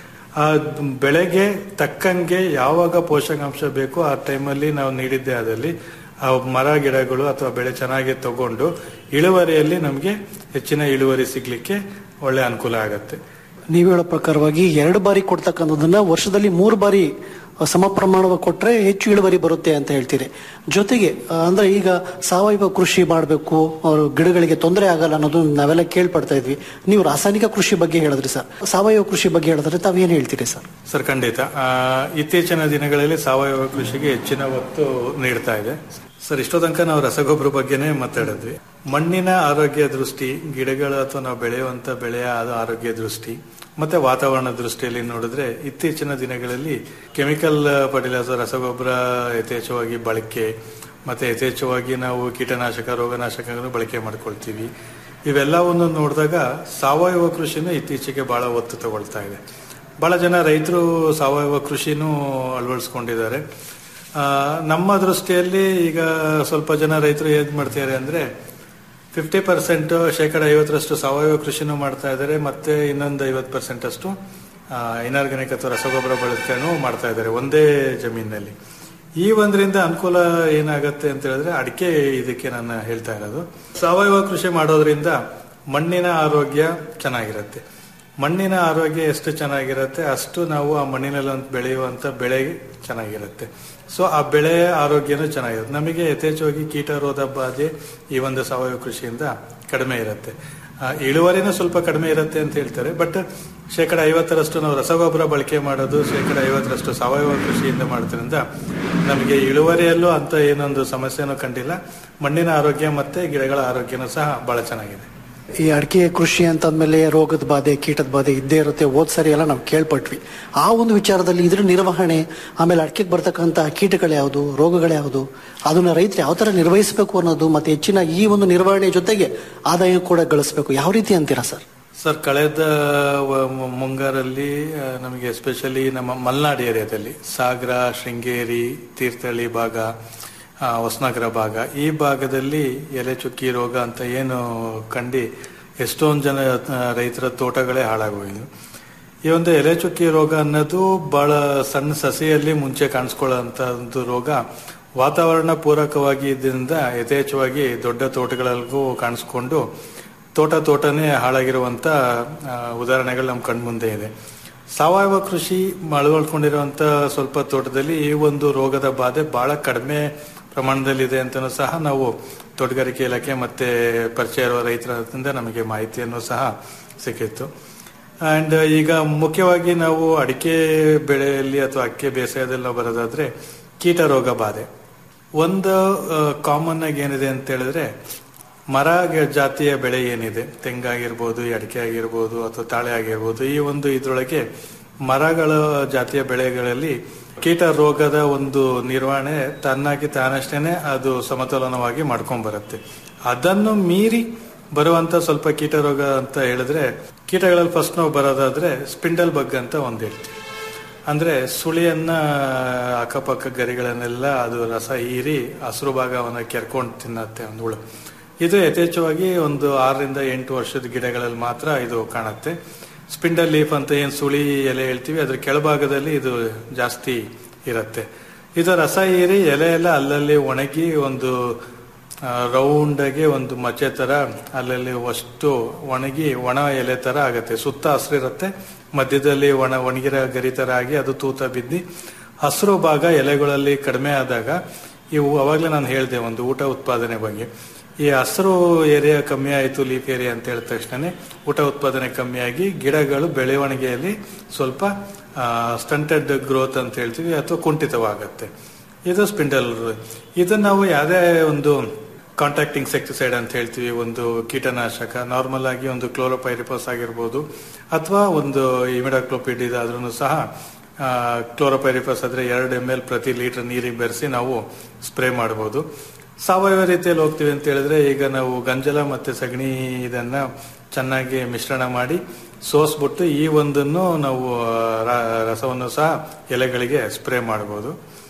ಆ ಬೆಳೆಗೆ ತಕ್ಕಂಗೆ ಯಾವಾಗ ಪೋಷಕಾಂಶ ಬೇಕು ಆ ಟೈಮಲ್ಲಿ ನಾವು ನೀಡಿದ್ದೇ ಆದಲ್ಲಿ ಆ ಮರ ಗಿಡಗಳು ಅಥವಾ ಬೆಳೆ ಚೆನ್ನಾಗಿ ತಗೊಂಡು ಇಳುವರಿಯಲ್ಲಿ ನಮಗೆ ಹೆಚ್ಚಿನ ಇಳುವರಿ ಸಿಗ್ಲಿಕ್ಕೆ ಒಳ್ಳೆ ಅನುಕೂಲ ಆಗತ್ತೆ ನೀವು ಹೇಳೋ ಪ್ರಕಾರವಾಗಿ ಎರಡು ಬಾರಿ ಕೊಡ್ತಕ್ಕಂಥದ್ದನ್ನ ವರ್ಷದಲ್ಲಿ ಮೂರು ಬಾರಿ ಸಮ ಪ್ರಮಾಣವಾಗಿ ಕೊಟ್ರೆ ಹೆಚ್ಚು ಇಳುವರಿ ಬರುತ್ತೆ ಅಂತ ಹೇಳ್ತೀರಿ ಜೊತೆಗೆ ಆ, ಅಂದ್ರೆ ಈಗ ಸಾವಯವ ಕೃಷಿ ಮಾಡಬೇಕು ಗಿಡಗಳಿಗೆ ತೊಂದರೆ ಆಗಲ್ಲ ಅನ್ನೋದು ನಾವೆಲ್ಲ ಕೇಳ್ಪಡ್ತಾ ಇದ್ವಿ ನೀವು ರಾಸಾಯನಿಕ ಕೃಷಿ ಬಗ್ಗೆ ಹೇಳಿದ್ರಿ ಸರ್ ಸಾವಯವ ಕೃಷಿ ಬಗ್ಗೆ ಹೇಳಿದ್ರೆ ತಾವೇನು ಹೇಳ್ತೀರಿ ಸರ್ ಸರ್ ಖಂಡಿತ ಆ, ಇತ್ತೀಚಿನ ದಿನಗಳಲ್ಲಿ ಸಾವಯವ ಕೃಷಿಗೆ ಹೆಚ್ಚಿನ ಒತ್ತು ನೀಡ್ತಾ ಇದೆ ಸರ್ ಇಷ್ಟೋ ತನಕ ನಾವು ರಸಗೊಬ್ಬರ ಬಗ್ಗೆನೇ ಮಾತಾಡಿದ್ವಿ ಮಣ್ಣಿನ ಆರೋಗ್ಯ ದೃಷ್ಟಿ ಗಿಡಗಳು ಅಥವಾ ನಾವು ಬೆಳೆಯುವಂತ ಬೆಳೆಯ ಅದು ಆರೋಗ್ಯ ದೃಷ್ಟಿ ಮತ್ತೆ ವಾತಾವರಣ ದೃಷ್ಟಿಯಲ್ಲಿ ನೋಡಿದ್ರೆ ಇತ್ತೀಚಿನ ದಿನಗಳಲ್ಲಿ ಕೆಮಿಕಲ್ ಫರ್ಟಿಲೈಸರ್ ರಸಗೊಬ್ಬರ ಯಥೇಚ್ಛವಾಗಿ ಬಳಕೆ ಮತ್ತೆ ಯಥೇಚ್ಛವಾಗಿ ನಾವು ಕೀಟನಾಶಕ ರೋಗನಾಶಕಗಳನ್ನು ಬಳಕೆ ಮಾಡ್ಕೊಳ್ತೀವಿ ಇವೆಲ್ಲವನ್ನು ನೋಡಿದಾಗ ಸಾವಯವ ಕೃಷಿನೂ ಇತ್ತೀಚೆಗೆ ಬಹಳ ಒತ್ತು ತಗೊಳ್ತಾ ಇದೆ ಬಹಳ ಜನ ರೈತರು ಸಾವಯವ ಕೃಷಿನೂ ಅಳವಡಿಸ್ಕೊಂಡಿದ್ದಾರೆ ಆ, ನಮ್ಮ ದೃಷ್ಟಿಯಲ್ಲಿ ಈಗ ಸ್ವಲ್ಪ ಜನ ರೈತರು ಏನ್ ಮಾಡ್ತಿದ್ದಾರೆ ಅಂದ್ರೆ ಫಿಫ್ಟಿ ಪರ್ಸೆಂಟ್ ಶೇಕಡ ಐವತ್ತರಷ್ಟು ಸಾವಯವ ಕೃಷಿನೂ ಮಾಡ್ತಾ ಇದ್ದಾರೆ ಮತ್ತೆ ಇನ್ನೊಂದು ಐವತ್ತು ಪರ್ಸೆಂಟ್ ಅಷ್ಟು ಇನಾರ್ಗಾನಿಕ್ ಅಥವಾ ರಸಗೊಬ್ಬರ ಬಳಕೆನೂ ಮಾಡ್ತಾ ಇದ್ದಾರೆ ಒಂದೇ ಜಮೀನಿನಲ್ಲಿ ಈ ಒಂದರಿಂದ ಅನುಕೂಲ ಏನಾಗತ್ತೆ ಅಂತ ಹೇಳಿದ್ರೆ ಅಡಿಕೆ ಇದಕ್ಕೆ ನಾನು ಹೇಳ್ತಾ ಇರೋದು ಸಾವಯವ ಕೃಷಿ ಮಾಡೋದ್ರಿಂದ ಮಣ್ಣಿನ ಆರೋಗ್ಯ ಚೆನ್ನಾಗಿರುತ್ತೆ ಮಣ್ಣಿನ ಆರೋಗ್ಯ ಎಷ್ಟು ಚೆನ್ನಾಗಿರುತ್ತೆ ಅಷ್ಟು ನಾವು ಆ ಮಣ್ಣಿನಲ್ಲಿ ಒಂದು ಬೆಳೆಯುವಂತ ಬೆಳೆ ಚೆನ್ನಾಗಿರುತ್ತೆ ಸೊ ಆ ಬೆಳೆ ಆರೋಗ್ಯನೂ ಚೆನ್ನಾಗಿರುತ್ತೆ ನಮಗೆ ಯಥೇಚ್ಛವಾಗಿ ಕೀಟರೋಧ ಬಾಧೆ ಈ ಒಂದು ಸಾವಯವ ಕೃಷಿಯಿಂದ ಕಡಿಮೆ ಇರುತ್ತೆ ಆ, ಇಳುವರಿನೂ ಸ್ವಲ್ಪ ಕಡಿಮೆ ಇರುತ್ತೆ ಅಂತ ಹೇಳ್ತಾರೆ ಬಟ್ ಶೇಕಡ ಐವತ್ತರಷ್ಟು ನಾವು ರಸಗೊಬ್ಬರ ಬಳಕೆ ಮಾಡೋದು ಶೇಕಡ ಐವತ್ತರಷ್ಟು ಸಾವಯವ ಕೃಷಿಯಿಂದ ಮಾಡೋದ್ರಿಂದ ನಮಗೆ ಇಳುವರಿಯಲ್ಲೂ ಅಂತ ಏನೊಂದು ಸಮಸ್ಯೆನೂ ಕಂಡಿಲ್ಲ ಮಣ್ಣಿನ ಆರೋಗ್ಯ ಮತ್ತೆ ಗಿಡಗಳ ಆರೋಗ್ಯನೂ ಸಹ ಬಹಳ ಚೆನ್ನಾಗಿದೆ ಈ ಅಡಿಕೆ ಕೃಷಿ ಅಂತಂದ್ಮೇಲೆ ರೋಗದ ಬಾಧೆ ಕೀಟದ ಬಾಧೆ ಇದ್ದೇ ಇರುತ್ತೆ ಹೋದ್ ಸರಿ ಎಲ್ಲ ನಾವು ಕೇಳ್ಪಟ್ವಿ ಆ ಒಂದು ವಿಚಾರದಲ್ಲಿ ಇದ್ರ ನಿರ್ವಹಣೆ ಆಮೇಲೆ ಅಡಿಕೆಗೆ ಬರ್ತಕ್ಕಂಥ ಕೀಟಗಳು ಯಾವುದು ರೋಗಗಳು ಯಾವುದು ಅದನ್ನ ರೈತರು ಯಾವ ತರ ನಿರ್ವಹಿಸಬೇಕು ಅನ್ನೋದು ಮತ್ತೆ ಹೆಚ್ಚಿನ ಈ ಒಂದು ನಿರ್ವಹಣೆ ಜೊತೆಗೆ ಆದಾಯ ಕೂಡ ಗಳಿಸಬೇಕು ಯಾವ ರೀತಿ ಅಂತೀರಾ ಸರ್ ಸರ್ ಕಳೆದ ವ- ಮ- ಮುಂಗಾರಲ್ಲಿ ಆ, ನಮಗೆ ಎಸ್ಪೆಷಲಿ ನಮ್ಮ ಮಲೆನಾಡು ಏರಿಯಾದಲ್ಲಿ ಸಾಗರ ಶೃಂಗೇರಿ ತೀರ್ಥಹಳ್ಳಿ ಭಾಗ ಆ, ಹೊಸನಗರ ಭಾಗ ಈ ಭಾಗದಲ್ಲಿ ಎಲೆ ಚುಕ್ಕಿ ರೋಗ ಅಂತ ಏನು ಕಂಡು ಎಷ್ಟೊಂದು ಜನ ಆ, ರೈತರ ತೋಟಗಳೇ ಹಾಳಾಗೋಗಿದ್ವು ಈ ಒಂದು ಎಲೆ ಚುಕ್ಕಿ ರೋಗ ಅನ್ನೋದು ಬಹಳ ಸಣ್ಣ ಸಸಿಯಲ್ಲಿ ಮುಂಚೆ ಕಾಣಿಸ್ಕೊಳ್ಳೋಂಥ ಒಂದು ರೋಗ ವಾತಾವರಣ ಪೂರಕವಾಗಿ ಇದ್ರಿಂದ ಯಥೇಚ್ಛವಾಗಿ ದೊಡ್ಡ ತೋಟಗಳಿಗೂ ಕಾಣಿಸ್ಕೊಂಡು ತೋಟ ತೋಟನೇ ಹಾಳಾಗಿರುವಂತ ಆ, ಉದಾಹರಣೆಗಳು ನಮ್ಮ ಕಣ್ಮುಂದೆ ಇದೆ ಸಾವಯವ ಕೃಷಿ ಅಳವಡಿಕೊಂಡಿರುವಂತ ಸ್ವಲ್ಪ ತೋಟದಲ್ಲಿ ಈ ಒಂದು ರೋಗದ ಬಾಧೆ ಬಹಳ ಕಡಿಮೆ ಪ್ರಮಾಣದಲ್ಲಿದೆ ಅಂತಲೂ ಸಹ ನಾವು ತೋಟಗಾರಿಕೆ ಇಲಾಖೆ ಮತ್ತೆ ಪರಿಚಯ ಇರುವ ರೈತರಿಂದ ನಮಗೆ ಮಾಹಿತಿಯನ್ನು ಸಹ ಸಿಕ್ಕಿತ್ತು ಅಂಡ್ ಈಗ ಮುಖ್ಯವಾಗಿ ನಾವು ಅಡಿಕೆ ಬೆಳೆಯಲ್ಲಿ ಅಥವಾ ಅಡಿಕೆ ಬೇಸಾಯದಲ್ಲಿ ನಾವು ಬರೋದಾದ್ರೆ ಕೀಟ ರೋಗ ಬಾಧೆ ಒಂದು ಕಾಮನ್ ಆಗಿ ಏನಿದೆ ಅಂತ ಹೇಳಿದ್ರೆ ಮರ ಗ- ಜಾತಿಯ ಬೆಳೆ ಏನಿದೆ ತೆಂಗಾಗಿರ್ಬೋದು ಈ ಅಡಿಕೆ ಆಗಿರ್ಬೋದು ಅಥವಾ ತಾಳೆ ಆಗಿರ್ಬೋದು ಈ ಒಂದು ಇದ್ರೊಳಗೆ ಮರಗಳ ಜಾತಿಯ ಬೆಳೆಗಳಲ್ಲಿ ಕೀಟ ರೋಗದ ಒಂದು ನಿರ್ವಹಣೆ ತನ್ನಾಗಿ ತಾನಷ್ಟೇನೆ ಅದು ಸಮತೋಲನವಾಗಿ ಮಾಡ್ಕೊಂಡ್ ಬರುತ್ತೆ ಅದನ್ನು ಮೀರಿ ಬರುವಂತ ಸ್ವಲ್ಪ ಕೀಟ ರೋಗ ಅಂತ ಹೇಳಿದ್ರೆ ಕೀಟಗಳಲ್ಲಿ ಫಸ್ಟ್ ನಾವು ಬರೋದಾದ್ರೆ ಸ್ಪಿಂಡಲ್ ಬಗ್ ಅಂತ ಒಂದ್ ಹೇಳ್ತೀವಿ ಅಂದ್ರೆ ಸುಳಿಯನ್ನ ಅಕ್ಕಪಕ್ಕ ಗರಿಗಳನ್ನೆಲ್ಲ ಅದು ರಸ ಹೀರಿ ಹಸಿರು ಭಾಗವನ್ನ ಕೆರ್ಕೊಂಡು ತಿನ್ನತ್ತೆ ಒಂದು ಹುಳು ಇದು ಯಥೇಚ್ಛವಾಗಿ ಒಂದು ಆರರಿಂದ ಎಂಟು ವರ್ಷದ ಗಿಡಗಳಲ್ಲಿ ಮಾತ್ರ ಇದು ಕಾಣುತ್ತೆ ಸ್ಪಿಂಡಲ್ ಲೀಫ್ ಅಂತ ಏನ್ ಸುಳಿ ಎಲೆ ಹೇಳ್ತೀವಿ ಅದ್ರ ಕೆಳಭಾಗದಲ್ಲಿ ಇದು ಜಾಸ್ತಿ ಇರುತ್ತೆ ಇದು ರಸ ಹೀರಿ ಎಲೆ ಎಲ್ಲ ಅಲ್ಲಲ್ಲಿ ಒಣಗಿ ಒಂದು ರೌಂಡ್ ಆಗಿ ಒಂದು ಮಚ್ಚೆ ತರ ಅಲ್ಲಲ್ಲಿ ಅಷ್ಟು ಒಣಗಿ ಒಣ ಎಲೆ ತರ ಆಗತ್ತೆ ಸುತ್ತ ಹಸಿರಿರುತ್ತೆ ಮಧ್ಯದಲ್ಲಿ ಒಣ ಒಣಗಿರ ಗರಿ ತರ ಆಗಿ ಅದು ತೂತ ಬಿದ್ದಿ ಹಸಿರು ಭಾಗ ಎಲೆಗಳಲ್ಲಿ ಕಡಿಮೆ ಆದಾಗ ಇವು ಅವಾಗ್ಲೇ ನಾನು ಹೇಳಿದೆ ಒಂದು ಊಟ ಉತ್ಪಾದನೆ ಬಗ್ಗೆ ಈ ಹಸಿರು ಏರಿಯಾ ಕಮ್ಮಿ ಆಯಿತು ಲೀಫ್ ಏರಿಯಾ ಅಂತ ಹೇಳಿದ ತಕ್ಷಣ ಊಟ ಉತ್ಪಾದನೆ ಕಮ್ಮಿಯಾಗಿ ಗಿಡಗಳು ಬೆಳವಣಿಗೆಯಲ್ಲಿ ಸ್ವಲ್ಪ ಸ್ಟಂಟೆಡ್ ಗ್ರೋತ್ ಅಂತ ಹೇಳ್ತೀವಿ ಅಥವಾ ಕುಂಠಿತವಾಗತ್ತೆ ಇದು ಸ್ಪಿಂಡಲ್ ಇದನ್ನ ನಾವು ಯಾವುದೇ ಒಂದು ಕಾಂಟ್ಯಾಕ್ಟ್ ಇನ್ಸೆಕ್ಟಿಸೈಡ್ ಅಂತ ಹೇಳ್ತೀವಿ ಒಂದು ಕೀಟನಾಶಕ ನಾರ್ಮಲ್ ಆಗಿ ಒಂದು ಕ್ಲೋರೋಪೈರಿಪಸ್ ಆಗಿರ್ಬೋದು ಅಥವಾ ಒಂದು ಇಮಿಡಾಕ್ಲೋಪಿಡ್ ಇದಾದ್ರೂ ಸಹ ಕ್ಲೋರೋಪೈರಿಪಸ್ ಆದ್ರೆ ಎರಡು ಎಮ್ ಎಲ್ ಪ್ರತಿ ಲೀಟರ್ ನೀರಿಗೆ ಬೆರೆಸಿ ನಾವು ಸ್ಪ್ರೇ ಮಾಡಬಹುದು ಸಾವಯವ ರೀತಿಯಲ್ಲಿ ಹೋಗ್ತೀವಿ ಅಂತ ಹೇಳಿದ್ರೆ ಈಗ ನಾವು ಗಂಜಲ ಮತ್ತೆ ಸಗಣಿ ಇದನ್ನ ಚೆನ್ನಾಗಿ ಮಿಶ್ರಣ ಮಾಡಿ ಸೋಸ್ಬಿಟ್ಟು ಈ ಒಂದನ್ನು ನಾವು ರ- ರಸವನ್ನು ಸಹ ಎಲೆಗಳಿಗೆ ಸ್ಪ್ರೇ ಮಾಡಬಹುದು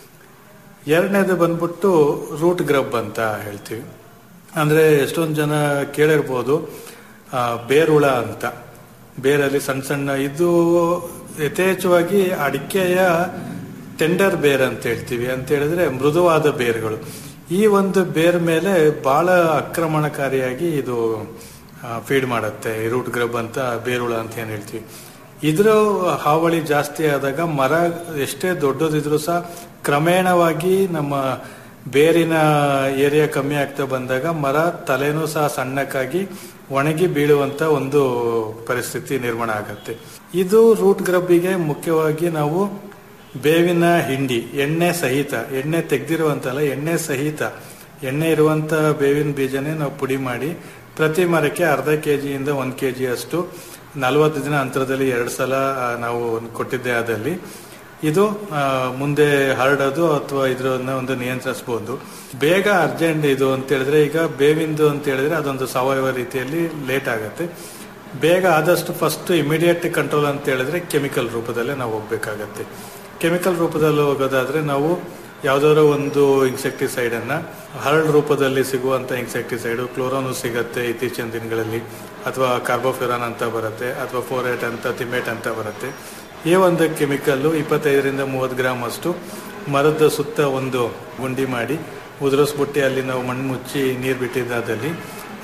ಎರಡನೇದು ಬಂದ್ಬಿಟ್ಟು ರೂಟ್ ಗ್ರಬ್ ಅಂತ ಹೇಳ್ತೀವಿ ಅಂದ್ರೆ ಎಷ್ಟೊಂದು ಜನ ಕೇಳಿರ್ಬೋದು ಆ, ಬೇರುಳ ಅಂತ ಬೇರಲ್ಲಿ ಸಣ್ಣ ಸಣ್ಣ ಇದು ಯಥೇಚ್ಛವಾಗಿ ಅಡಿಕೆಯ ಟೆಂಡರ್ ಬೇರ್ ಅಂತ ಹೇಳ್ತೀವಿ ಅಂತ ಹೇಳಿದ್ರೆ ಮೃದುವಾದ ಬೇರುಗಳು ಈ ಒಂದು ಬೇರ್ ಮೇಲೆ ಬಹಳ ಆಕ್ರಮಣಕಾರಿಯಾಗಿ ಇದು ಫೀಡ್ ಮಾಡುತ್ತೆ ಈ ರೂಟ್ ಗ್ರಬ್ ಅಂತ ಬೇರುಳ ಅಂತ ಏನ್ ಹೇಳ್ತೀವಿ ಇದ್ರ ಹಾವಳಿ ಜಾಸ್ತಿ ಆದಾಗ ಮರ ಎಷ್ಟೇ ದೊಡ್ಡದಿದ್ರು ಸಹ ಕ್ರಮೇಣವಾಗಿ ನಮ್ಮ ಬೇರಿನ ಏರಿಯಾ ಕಮ್ಮಿ ಆಗ್ತಾ ಬಂದಾಗ ಮರ ತಲೆನೂ ಸಹ ಸಣ್ಣಕ್ಕಾಗಿ ಒಣಗಿ ಬೀಳುವಂತ ಒಂದು ಪರಿಸ್ಥಿತಿ ನಿರ್ಮಾಣ ಆಗತ್ತೆ ಇದು ರೂಟ್ ಗ್ರಬ್ಬಿಗೆ ಮುಖ್ಯವಾಗಿ ನಾವು ಬೇವಿನ ಹಿಂಡಿ ಎಣ್ಣೆ ಸಹಿತ ಎಣ್ಣೆ ತೆಗ್ದಿರುವಂತಲ್ಲ ಎಣ್ಣೆ ಸಹಿತ ಎಣ್ಣೆ ಇರುವಂತ ಬೇವಿನ ಬೀಜನೇ ನಾವು ಪುಡಿ ಮಾಡಿ ಪ್ರತಿ ಮರಕ್ಕೆ ಅರ್ಧ ಕೆಜಿಯಿಂದ ಒಂದ್ ಕೆಜಿ ಅಷ್ಟು ನಲವತ್ತು ದಿನ ಅಂತರದಲ್ಲಿ ಎರಡು ಸಲ ಆ, ನಾವು ಕೊಟ್ಟಿದ್ದೆ ಅದಲ್ಲಿ ಇದು ಆ, ಮುಂದೆ ಹರಡೋದು ಅಥವಾ ಇದ್ರನ್ನ ಒಂದು ನಿಯಂತ್ರಿಸಬಹುದು ಬೇಗ ಅರ್ಜೆಂಟ್ ಇದು ಅಂತ ಹೇಳಿದ್ರೆ ಈಗ ಬೇವಿಂದು ಅಂತ ಹೇಳಿದ್ರೆ ಅದೊಂದು ಸಾವಯವ ರೀತಿಯಲ್ಲಿ ಲೇಟ್ ಆಗುತ್ತೆ ಬೇಗ ಆದಷ್ಟು ಫಸ್ಟ್ ಇಮಿಡಿಯೇಟ್ ಕಂಟ್ರೋಲ್ ಅಂತ ಹೇಳಿದ್ರೆ ಕೆಮಿಕಲ್ ರೂಪದಲ್ಲೇ ನಾವು ಹೋಗ್ಬೇಕಾಗತ್ತೆ ಕೆಮಿಕಲ್ ರೂಪದಲ್ಲಿ ಹೋಗೋದಾದ್ರೆ ನಾವು ಯಾವ್ದಾದ್ರು ಒಂದು ಇನ್ಸೆಕ್ಟಿಸೈಡ್ ಅನ್ನ ಹರಡ್ ರೂಪದಲ್ಲಿ ಸಿಗುವಂತ ಇನ್ಸೆಕ್ಟಿಸೈಡ್ ಕ್ಲೋರೋನು ಸಿಗತ್ತೆ ಇತ್ತೀಚಿನ ದಿನಗಳಲ್ಲಿ ಅಥವಾ ಕಾರ್ಬೋಫಿರಾನ್ ಅಂತ ಬರುತ್ತೆ ಅಥವಾ ಫೋರೇಟ್ ಅಂತ ತಿಮೇಟ್ ಅಂತ ಬರುತ್ತೆ ಈ ಒಂದು ಕೆಮಿಕಲ್ ಇಪ್ಪತ್ತೈದರಿಂದ ಮೂವತ್ತು ಗ್ರಾಮ್ ಅಷ್ಟು ಮರದ ಸುತ್ತ ಒಂದು ಗುಂಡಿ ಮಾಡಿ ಉದುರಿಸ್ಬಿಟ್ಟು ಅಲ್ಲಿ ನಾವು ಮಣ್ಣು ಮುಚ್ಚಿ ನೀರು ಬಿಟ್ಟಿದ್ದಾದಲ್ಲಿ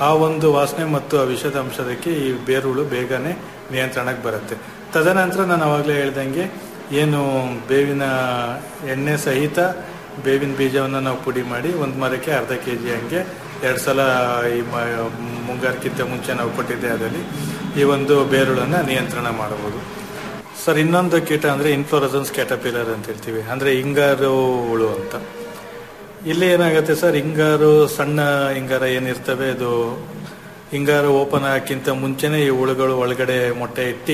ಆ ಒಂದು ವಾಸನೆ ಮತ್ತು ಆ ವಿಷದ ಅಂಶದಕ್ಕೆ ಈ ಬೇರುಳು ಬೇಗನೆ ನಿಯಂತ್ರಣಕ್ಕೆ ಬರುತ್ತೆ ತದನಂತರ ನಾನು ಅವಾಗಲೇ ಹೇಳ್ದಂಗೆ ಏನು ಬೇವಿನ ಎಣ್ಣೆ ಸಹಿತ ಬೇವಿನ ಬೀಜವನ್ನು ನಾವು ಪುಡಿ ಮಾಡಿ ಒಂದು ಮರಕ್ಕೆ ಅರ್ಧ ಕೆ ಜಿ ಹಂಗೆ ಎರಡು ಸಲ ಈ ಮ- ಮುಂಗಾರಕ್ಕಿಂತ ಮುಂಚೆ ನಾವು ಕೊಟ್ಟಿದ್ದೆ ಅದರಲ್ಲಿ ಈ ಒಂದು ಬೇರುಳನ್ನು ನಿಯಂತ್ರಣ ಮಾಡಬಹುದು ಸರ್ ಇನ್ನೊಂದು ಕೀಟ ಅಂದರೆ ಇನ್ಫ್ಲೋರಸನ್ಸ್ ಕ್ಯಾಟಪಿಲರ್ ಅಂತ ಹೇಳ್ತೀವಿ ಅಂದರೆ ಹಿಂಗಾರು ಹುಳು ಅಂತ ಇಲ್ಲಿ ಏನಾಗುತ್ತೆ ಸರ್ ಹಿಂಗಾರು ಸಣ್ಣ ಹಿಂಗಾರ ಏನಿರ್ತವೆ ಅದು ಹಿಂಗಾರು ಓಪನ್ ಆಗಕ್ಕಿಂತ ಮುಂಚೆನೆ ಈ ಹುಳುಗಳು ಒಳಗಡೆ ಮೊಟ್ಟೆ ಇಟ್ಟು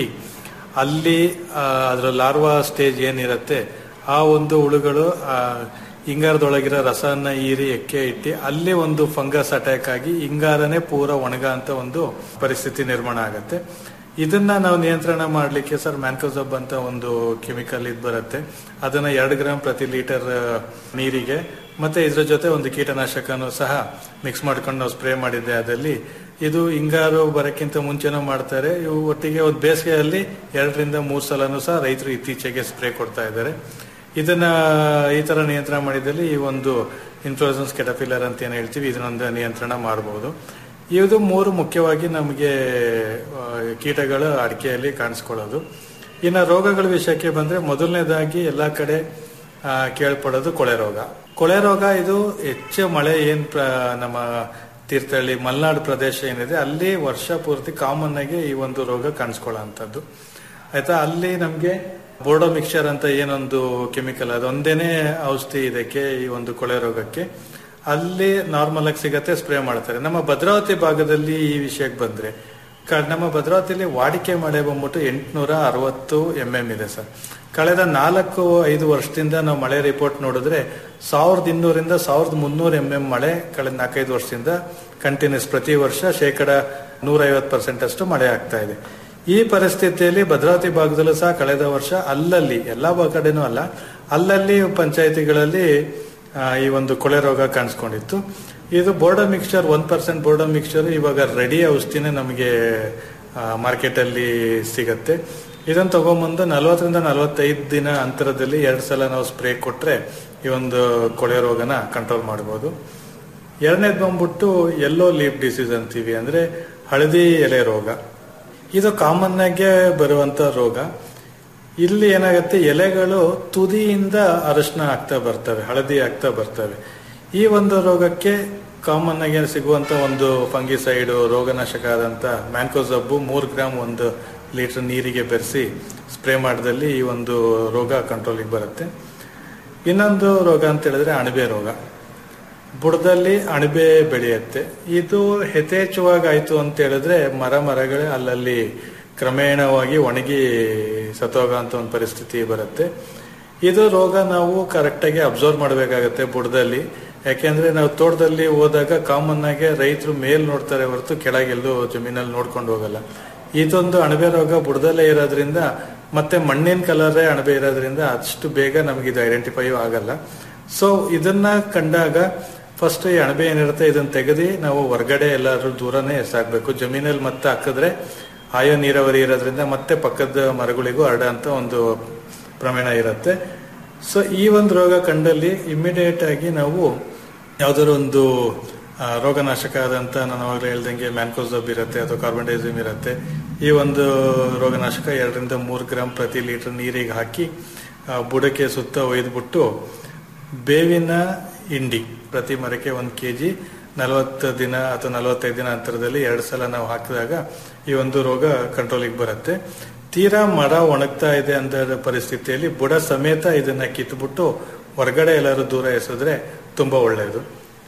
ಅಲ್ಲಿ ಆ, ಅದರ ಲಾರ್ವಾ ಸ್ಟೇಜ್ ಏನಿರುತ್ತೆ ಆ ಒಂದು ಹುಳುಗಳು ಆ, ಹಿಂಗಾರದೊಳಗಿರೋ ರಸನ ಹೀರಿ ಎಕ್ಕೆ ಇಟ್ಟು ಅಲ್ಲಿ ಒಂದು ಫಂಗಸ್ ಅಟ್ಯಾಕ್ ಆಗಿ ಹಿಂಗಾರನೇ ಪೂರ ಒಣಗ ಅಂತ ಒಂದು ಪರಿಸ್ಥಿತಿ ನಿರ್ಮಾಣ ಆಗುತ್ತೆ ಇದನ್ನ ನಾವು ನಿಯಂತ್ರಣ ಮಾಡಲಿಕ್ಕೆ ಸರ್ ಮ್ಯಾನ್ಕೋಸಬ್ ಅಂತ ಒಂದು ಕೆಮಿಕಲ್ ಇದು ಬರುತ್ತೆ ಅದನ್ನ ಎರಡು ಗ್ರಾಮ್ ಪ್ರತಿ ಲೀಟರ್ ನೀರಿಗೆ ಮತ್ತೆ ಇದ್ರ ಜೊತೆ ಒಂದು ಕೀಟನಾಶಕನೂ ಸಹ ಮಿಕ್ಸ್ ಮಾಡ್ಕೊಂಡು ನಾವು ಸ್ಪ್ರೇ ಮಾಡಿದ್ದೆ ಅದಲ್ಲಿ ಇದು ಹಿಂಗಾರು ಬರಕ್ಕಿಂತ ಮುಂಚೆನೂ ಮಾಡ್ತಾರೆ ಇವು ಒಟ್ಟಿಗೆ ಒಂದು ಬೇಸಿಗೆಯಲ್ಲಿ ಎರಡರಿಂದ ಮೂರು ಸಲನೂ ಸಹ ರೈತರು ಇತ್ತೀಚೆಗೆ ಸ್ಪ್ರೇ ಕೊಡ್ತಾ ಇದ್ದಾರೆ ಇದನ್ನ ಈ ತರ ನಿಯಂತ್ರಣ ಮಾಡಿದಲ್ಲಿ ಈ ಒಂದು ಇನ್ಫ್ಲೂಸನ್ಸ್ ಕೆಟಫಿಲರ್ ಅಂತ ಏನು ಹೇಳ್ತೀವಿ ಇದನ್ನೊಂದು ನಿಯಂತ್ರಣ ಮಾಡಬಹುದು ಇದು ಮೂರು ಮುಖ್ಯವಾಗಿ ನಮಗೆ ಆ, ಕೀಟಗಳು ಅಡಿಕೆಯಲ್ಲಿ ಕಾಣಿಸ್ಕೊಳ್ಳೋದು ಇನ್ನು ರೋಗಗಳ ವಿಷಯಕ್ಕೆ ಬಂದ್ರೆ ಮೊದಲನೇದಾಗಿ ಎಲ್ಲಾ ಕಡೆ ಆ, ಕೇಳ್ಪಡೋದು ಕೊಳೆ ರೋಗ ಕೊಳೆ ರೋಗ ಇದು ಹೆಚ್ಚು ಮಳೆ ಏನ್ ಪ್ರ- ನಮ್ಮ ತೀರ್ಥಹಳ್ಳಿ ಮಲೆನಾಡು ಪ್ರದೇಶ ಏನಿದೆ ಅಲ್ಲಿ ವರ್ಷ ಪೂರ್ತಿ ಕಾಮನ್ ಆಗಿ ಈ ಒಂದು ರೋಗ ಕಾಣಿಸ್ಕೊಳ್ಳೋ ಆಯ್ತಾ ಅಲ್ಲಿ ನಮ್ಗೆ ಬೋರ್ಡೋ ಮಿಕ್ಸ್ಚರ್ ಅಂತ ಏನೊಂದು ಕೆಮಿಕಲ್ ಅದೊಂದೇನೆ ಔಷಧಿ ಇದಕ್ಕೆ ಈ ಒಂದು ಕೊಳೆ ರೋಗಕ್ಕೆ ಅಲ್ಲಿ ನಾರ್ಮಲ್ ಆಗಿ ಸಿಗತ್ತೆ ಸ್ಪ್ರೇ ಮಾಡ್ತಾರೆ ನಮ್ಮ ಭದ್ರಾವತಿ ಭಾಗದಲ್ಲಿ ಈ ವಿಷಯಕ್ಕೆ ಬಂದ್ರೆ ಕ- ನಮ್ಮ ಭದ್ರಾವತಿಯಲ್ಲಿ ವಾಡಿಕೆ ಮಳೆ ಬಂದ್ಬಿಟ್ಟು ಎಂಟುನೂರ ಅರವತ್ತು ಎಂ ಎಂ ಇದೆ ಸರ್ ಕಳೆದ ನಾಲ್ಕು ಐದು ವರ್ಷದಿಂದ ನಾವು ಮಳೆ ರಿಪೋರ್ಟ್ ನೋಡಿದ್ರೆ ಸಾವಿರದ ಇನ್ನೂರಿಂದ ಸಾವಿರದ ಮುನ್ನೂರ ಎಂ ಎಂ ಮಳೆ ಕಳೆದ ನಾಲ್ಕೈದು ವರ್ಷದಿಂದ ಕಂಟಿನ್ಯೂಸ್ ಪ್ರತಿ ವರ್ಷ ಶೇಕಡ ನೂರೈವತ್ತು ಪರ್ಸೆಂಟ್ ಅಷ್ಟು ಮಳೆ ಆಗ್ತಾ ಇದೆ ಈ ಪರಿಸ್ಥಿತಿಯಲ್ಲಿ ಭದ್ರಾವತಿ ಭಾಗದಲ್ಲೂ ಸಹ ಕಳೆದ ವರ್ಷ ಅಲ್ಲಲ್ಲಿ ಎಲ್ಲಾ ಬಾ- ಕಡೆನೂ ಅಲ್ಲ ಅಲ್ಲಲ್ಲಿ ಪಂಚಾಯಿತಿಗಳಲ್ಲಿ ಆ, ಈ ಒಂದು ಕೊಳೆ ರೋಗ ಕಾಣಿಸ್ಕೊಂಡಿತ್ತು ಇದು Bordeaux mixture one percent Bordeaux mixture ಇವಾಗ ರೆಡಿ ಔಷಧಿನೇ ನಮಗೆ ಮಾರ್ಕೆಟ್ ಅಲ್ಲಿ ಸಿಗತ್ತೆ ಇದನ್ನ ತಗೊಂಬಂದು ನಲವತ್ತರಿಂದ ನಲವತ್ತೈದು ದಿನ ಅಂತರದಲ್ಲಿ ಎರಡು ಸಲ ನಾವು ಸ್ಪ್ರೇ ಕೊಟ್ರೆ ಈ ಒಂದು ಕೊಳೆ ರೋಗನ ಕಂಟ್ರೋಲ್ ಮಾಡಬಹುದು ಎರಡನೇದು ಬಂದ್ಬಿಟ್ಟು ಎಲ್ಲೋ ಲೀಫ್ ಡಿಸೀಸ್ ಅಂತೀವಿ ಅಂದ್ರೆ ಹಳದಿ ಎಲೆ ರೋಗ ಇದು ಕಾಮನ್ ಆಗಿ ಬರುವಂತ ರೋಗ ಇಲ್ಲಿ ಏನಾಗುತ್ತೆ ಎಲೆಗಳು ತುದಿಯಿಂದ ಅರಶಿನ ಆಗ್ತಾ ಬರ್ತವೆ ಹಳದಿ ಆಗ್ತಾ ಬರ್ತವೆ ಈ ಒಂದು ರೋಗಕ್ಕೆ ಕಾಮನ್ ಆಗಿ ಸಿಗುವಂತ ಒಂದು ಫಂಗಿಸೈಡ್ ರೋಗನಾಶಕ ಆದಂತ ಮ್ಯಾನ್ಕೋಸಬ್ಬು ಮೂರು ಗ್ರಾಮ್ ಒಂದು ಲೀಟರ್ ನೀರಿಗೆ ಬೆರೆಸಿ ಸ್ಪ್ರೇ ಮಾಡಿದಲ್ಲಿ ಈ ಒಂದು ರೋಗ ಕಂಟ್ರೋಲಿಗೆ ಬರುತ್ತೆ ಇನ್ನೊಂದು ರೋಗ ಅಂತ ಹೇಳಿದ್ರೆ ಅಣಬೆ ರೋಗ ಬುಡದಲ್ಲಿ ಅಣಬೆ ಬೆಳೆಯುತ್ತೆ ಇದು ಯಥೇಚ್ಛವಾಗಿ ಆಯ್ತು ಅಂತ ಹೇಳಿದ್ರೆ ಮರ ಮರಗಳೇ ಅಲ್ಲಲ್ಲಿ ಕ್ರಮೇಣವಾಗಿ ಒಣಗಿ ಸತ್ತೋಗ ಅಂತ ಒಂದು ಪರಿಸ್ಥಿತಿ ಬರುತ್ತೆ ಇದು ರೋಗ ನಾವು ಕರೆಕ್ಟಾಗಿ ಅಬ್ಸರ್ವ್ ಮಾಡಬೇಕಾಗತ್ತೆ ಬುಡದಲ್ಲಿ ಯಾಕೆಂದ್ರೆ ನಾವು ತೋಟದಲ್ಲಿ ಹೋದಾಗ ಕಾಮನ್ ಆಗಿ ರೈತರು ಮೇಲ್ ನೋಡ್ತಾರೆ ಹೊರತು ಕೆಳಗೆಲ್ಲೂ ಜಮೀನಲ್ಲಿ ನೋಡ್ಕೊಂಡು ಹೋಗಲ್ಲ ಇದೊಂದು ಅಣಬೆ ರೋಗ ಬುಡದಲ್ಲೇ ಇರೋದ್ರಿಂದ ಮತ್ತೆ ಮಣ್ಣಿನ ಕಲರೇ ಅಣಬೆ ಇರೋದ್ರಿಂದ ಅಷ್ಟು ಬೇಗ ನಮಗೆ ಇದು ಐಡೆಂಟಿಫೈ ಆಗಲ್ಲ ಸೊ ಇದನ್ನ ಕಂಡಾಗ ಫಸ್ಟ್ ಈ ಅಣಬೆ ಏನಿರುತ್ತೆ ಇದನ್ನ ತೆಗೆದು ನಾವು ಹೊರಗಡೆ ಎಲ್ಲಾದ್ರೂ ದೂರನೇ ಎಸಾಕ್ಬೇಕು ಜಮೀನಲ್ಲಿ ಮತ್ತೆ ಹಾಕಿದ್ರೆ ಆಯೋ ನೀರಾವರಿ ಇರೋದ್ರಿಂದ ಮತ್ತೆ ಪಕ್ಕದ ಮರಗಳಿಗೂ ಹರಡಂತ ಒಂದು ಪ್ರಮಾಣ ಇರುತ್ತೆ ಸೊ ಈ ಒಂದು ರೋಗ ಕಂಡಲ್ಲಿ ಇಮಿಡಿಯೇಟ್ ಆಗಿ ನಾವು ಯಾವ್ದಾದ್ರು ಒಂದು ಆ, ರೋಗನಾಶಕ ಆದಂತ ನಾನು ಅವಾಗಲೇ ಹೇಳ್ದಂಗೆ ಮ್ಯಾನ್ಕೋಸಬ್ ಇರುತ್ತೆ ಅಥವಾ ಕಾರ್ಬನ್ಡೈಸಿಮ್ ಇರುತ್ತೆ ಈ ಒಂದು ರೋಗನಾಶಕ ಎರಡರಿಂದ ಮೂರು ಗ್ರಾಮ್ ಪ್ರತಿ ಲೀಟರ್ ನೀರಿಗೆ ಹಾಕಿ ಆ, ಬುಡಕ್ಕೆ ಸುತ್ತ ಒಯ್ದುಬಿಟ್ಟು ಬೇವಿನ ಹಿಂಡಿ ಪ್ರತಿ ಮರಕ್ಕೆ ಒಂದು ಕೆ ಜಿ ನಲವತ್ತು ದಿನ ಅಥವಾ ನಲವತ್ತೈದು ದಿನ ಅಂತರದಲ್ಲಿ ಎರಡು ಸಲ ನಾವು ಹಾಕಿದಾಗ ಈ ಒಂದು ರೋಗ ಕಂಟ್ರೋಲಿಗೆ ಬರುತ್ತೆ ತೀರಾ ಮರ ಒಣಗ್ತಾ ಇದೆ ಅಂತ ಪರಿಸ್ಥಿತಿಯಲ್ಲಿ ಬುಡ ಸಮೇತ ಇದನ್ನ ಕಿತ್ಬಿಟ್ಟು ಹೊರಗಡೆ ಎಲ್ಲರೂ ದೂರ ಎಸೆದ್ರೆ ತುಂಬಾ ಒಳ್ಳೆಯದು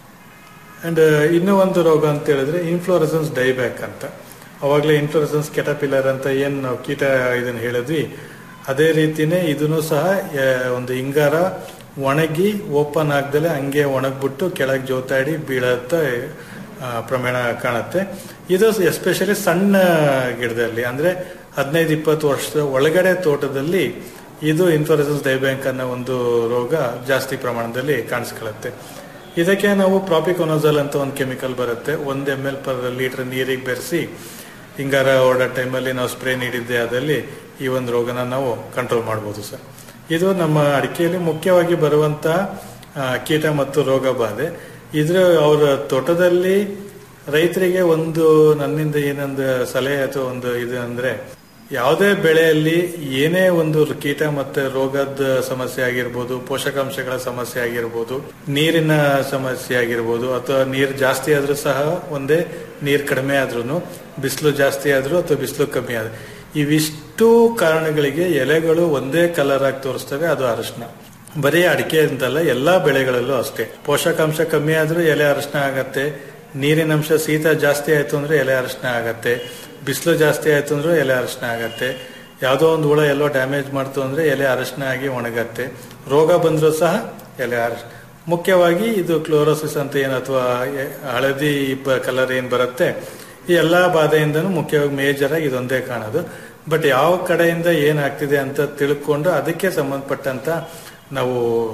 ಅಂಡ್ ಇನ್ನೂ ಒಂದು ರೋಗ ಅಂತ ಹೇಳಿದ್ರೆ ಇನ್ಫ್ಲೋರೆಸನ್ಸ್ ಡೈಬ್ಯಾಕ್ ಅಂತ ಅವಾಗಲೇ ಇನ್ಫ್ಲೋರೆಸನ್ಸ್ ಕೆಟಪಿಲರ್ ಅಂತ ಏನ್ ನಾವು ಕೀಟ ಇದನ್ನ ಹೇಳಿದ್ವಿ ಅದೇ ರೀತಿನೇ ಇದನ್ನು ಸಹ ಆ, ಒಂದು ಹಿಂಗಾರ ಒಣಗಿ ಓಪನ್ ಆಗ್ದಲೆ ಹಂಗೆ ಒಣಗ್ಬಿಟ್ಟು ಕೆಳಗೆ ಜೋತಾಡಿ ಬೀಳತ್ತ ಆ, ಪ್ರಮಾಣ ಕಾಣುತ್ತೆ ಇದು ಎಸ್ಪೆಷಲಿ ಸಣ್ಣ ಗಿಡದಲ್ಲಿ ಅಂದ್ರೆ ಹದಿನೈದು ಇಪ್ಪತ್ತು ವರ್ಷದ ಒಳಗಡೆ ತೋಟದಲ್ಲಿ ಇದು ಇನ್ಫ್ಲೋರೆಸನ್ಸ್ ಡೈಬ್ಯಾಂಕ್ ಅನ್ನೋ ಒಂದು ರೋಗ ಜಾಸ್ತಿ ಪ್ರಮಾಣದಲ್ಲಿ ಕಾಣಿಸ್ಕೊಳ್ಳುತ್ತೆ ಇದಕ್ಕೆ ನಾವು ಪ್ರಾಪಿಕೊನೋಸಲ್ ಅಂತ ಒಂದು ಕೆಮಿಕಲ್ ಬರುತ್ತೆ ಒಂದ್ ಎಮ್ ಎಲ್ ಪರ್ ಲೀಟರ್ ನೀರಿಗೆ ಬೆರೆಸಿ ಹಿಂಗಾರ ಓಡೋ ಟೈಮಲ್ಲಿ ನಾವು ಸ್ಪ್ರೇ ನೀಡಿದ್ದೆ ಅದಲ್ಲಿ ಈ ಒಂದು ರೋಗನ ನಾವು ಕಂಟ್ರೋಲ್ ಮಾಡ್ಬೋದು ಸರ್ ಇದು ನಮ್ಮ ಅಡಿಕೆಯಲ್ಲಿ ಮುಖ್ಯವಾಗಿ ಬರುವಂತ ಆ, ಕೀಟ ಮತ್ತು ರೋಗ ಬಾಧೆ ಇದ್ರ ಅವರ ತೋಟದಲ್ಲಿ ರೈತರಿಗೆ ಒಂದು ನನ್ನಿಂದ ಏನೊಂದು ಸಲಹೆ ಅಥವಾ ಒಂದು ಇದು ಅಂದ್ರೆ ಯಾವುದೇ ಬೆಳೆಯಲ್ಲಿ ಏನೇ ಒಂದು ಕೀಟ ಮತ್ತೆ ರೋಗದ ಸಮಸ್ಯೆ ಆಗಿರ್ಬೋದು ಪೋಷಕಾಂಶಗಳ ಸಮಸ್ಯೆ ಆಗಿರ್ಬೋದು ನೀರಿನ ಸಮಸ್ಯೆ ಆಗಿರ್ಬೋದು ಅಥವಾ ನೀರು ಜಾಸ್ತಿ ಆದ್ರೂ ಸಹ ಒಂದೇ ನೀರು ಕಡಿಮೆ ಆದ್ರೂ ಬಿಸಿಲು ಜಾಸ್ತಿ ಆದ್ರೂ ಅಥವಾ ಬಿಸಿಲು ಕಮ್ಮಿ ಆದ್ರೂ ಇವಿಷ್ಟು ಕಾರಣಗಳಿಗೆ ಎಲೆಗಳು ಒಂದೇ ಕಲರ್ ಆಗಿ ತೋರಿಸ್ತವೆ ಅದು ಅರಿಶಿನ ಬರೀ ಅಡಿಕೆ ಅಂತಲ್ಲ ಎಲ್ಲಾ ಬೆಳೆಗಳಲ್ಲೂ ಅಷ್ಟೇ ಪೋಷಕಾಂಶ ಕಮ್ಮಿ ಆದ್ರೂ ಎಲೆ ಅರಿಶಿನ ಆಗತ್ತೆ ನೀರಿನ ಅಂಶ ಶೀತ ಜಾಸ್ತಿ ಆಯ್ತು ಅಂದ್ರೆ ಎಲೆ ಅರಿಶಿನ ಆಗತ್ತೆ ಬಿಸಿಲು ಜಾಸ್ತಿ ಆಯ್ತು ಅಂದ್ರೆ ಎಲೆ ಅರಿಶಿನ ಆಗತ್ತೆ ಯಾವುದೋ ಒಂದು ಹುಳ ಎಲ್ಲೋ ಡ್ಯಾಮೇಜ್ ಮಾಡ್ತು ಅಂದ್ರೆ ಎಲೆ ಅರಿಶಿನ ಆಗಿ ಒಣಗತ್ತೆ ರೋಗ ಬಂದರೂ ಸಹ ಎಲೆ ಅರಿಶಿನ ಮುಖ್ಯವಾಗಿ ಇದು ಕ್ಲೋರೋಸಿಸ್ ಅಂತ ಏನು ಅಥವಾ ಎ- ಹಳದಿ ಕಲರ್ ಏನ್ ಬರುತ್ತೆ ಈ ಎಲ್ಲಾ ಬಾಧೆಯಿಂದನೂ ಮುಖ್ಯವಾಗಿ ಮೇಜರ್ ಆಗಿ ಇದೊಂದೇ ಕಾಣೋದು ಬಟ್ ಯಾವ ಕಡೆಯಿಂದ ಏನಾಗ್ತಿದೆ ಅಂತ ತಿಳ್ಕೊಂಡು ಅದಕ್ಕೆ ಸಂಬಂಧಪಟ್ಟಂತ ನಾವು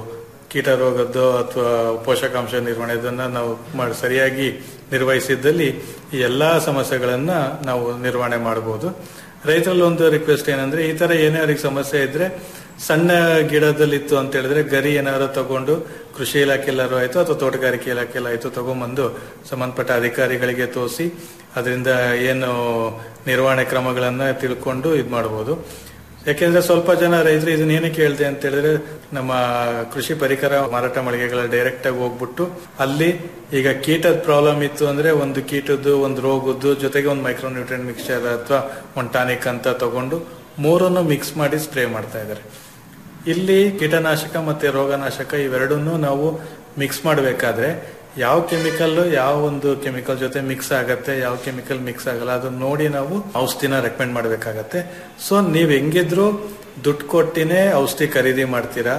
ಕೀಟ ರೋಗದ್ದು ಅಥವಾ ಪೋಷಕಾಂಶ ನಿರ್ವಹಣೆ ಇದನ್ನ ನಾವು ಮಾಡಿ ಸರಿಯಾಗಿ ನಿರ್ವಹಿಸಿದ್ದಲ್ಲಿ ಈ ಎಲ್ಲಾ ಸಮಸ್ಯೆಗಳನ್ನ ನಾವು ನಿರ್ವಹಣೆ ಮಾಡಬಹುದು ರೈತರಲ್ಲಿ ಒಂದು ರಿಕ್ವೆಸ್ಟ್ ಏನಂದ್ರೆ ಈ ತರ ಏನೇ ಅವ್ರಿಗೆ ಸಮಸ್ಯೆ ಇದ್ರೆ ಸಣ್ಣ ಗಿಡದಲ್ಲಿತ್ತು ಅಂತ ಹೇಳಿದ್ರೆ ಗರಿ ಏನಾದ್ರು ತಗೊಂಡು ಕೃಷಿ ಇಲಾಖೆ ಎಲ್ಲರೂ ಆಯ್ತು ಅಥವಾ ತೋಟಗಾರಿಕೆ ಇಲಾಖೆ ಎಲ್ಲ ಆಯ್ತು ತಗೊಂಬಂದು ಸಂಬಂಧಪಟ್ಟ ಅಧಿಕಾರಿಗಳಿಗೆ ತೋರಿಸಿ ಅದರಿಂದ ಏನು ನಿರ್ವಹಣೆ ಕ್ರಮಗಳನ್ನ ತಿಳ್ಕೊಂಡು ಇದ್ ಮಾಡಬಹುದು ಯಾಕೆಂದ್ರೆ ಸ್ವಲ್ಪ ಜನ ರೈತರು ಇದನ್ನ ಏನಕ್ಕೆ ಹೇಳ್ದೆ ಅಂತ ಹೇಳಿದ್ರೆ ನಮ್ಮ ಕೃಷಿ ಪರಿಕರ ಮಾರಾಟ ಮಳಿಗೆಗಳ ಡೈರೆಕ್ಟ್ ಆಗಿ ಹೋಗ್ಬಿಟ್ಟು ಅಲ್ಲಿ ಈಗ ಕೀಟದ ಪ್ರಾಬ್ಲಮ್ ಇತ್ತು ಅಂದ್ರೆ ಒಂದು ಕೀಟದ್ದು ಒಂದು ರೋಗದ್ದು ಜೊತೆಗೆ ಒಂದು ಮೈಕ್ರೋ ನ್ಯೂಟ್ರಿಯನ್ ಮಿಕ್ಸ್ಚರ್ ಅಥವಾ ಒಂದು ಟಾನಿಕ್ ಅಂತ ತಗೊಂಡು ಮೂರನ್ನು ಮಿಕ್ಸ್ ಮಾಡಿ ಸ್ಪ್ರೇ ಮಾಡ್ತಾ ಇದ್ದಾರೆ ಇಲ್ಲಿ ಕೀಟನಾಶಕ ಮತ್ತೆ ರೋಗನಾಶಕ ಇವೆರಡನ್ನೂ ನಾವು ಮಿಕ್ಸ್ ಮಾಡಬೇಕಾದ್ರೆ ಯಾವ ಕೆಮಿಕಲ್ ಯಾವ ಒಂದು ಕೆಮಿಕಲ್ ಜೊತೆ ಮಿಕ್ಸ್ ಆಗತ್ತೆ ಯಾವ ಕೆಮಿಕಲ್ ಮಿಕ್ಸ್ ಆಗಲ್ಲ ಅದನ್ನ ನೋಡಿ ನಾವು ಔಷಧಿನ ರೆಕಮೆಂಡ್ ಮಾಡಬೇಕಾಗತ್ತೆ ಸೊ ನೀವ್ ಹೆಂಗಿದ್ರು ದುಡ್ಡು ಕೊಟ್ಟಿನೇ ಔಷಧಿ ಖರೀದಿ ಮಾಡ್ತೀರಾ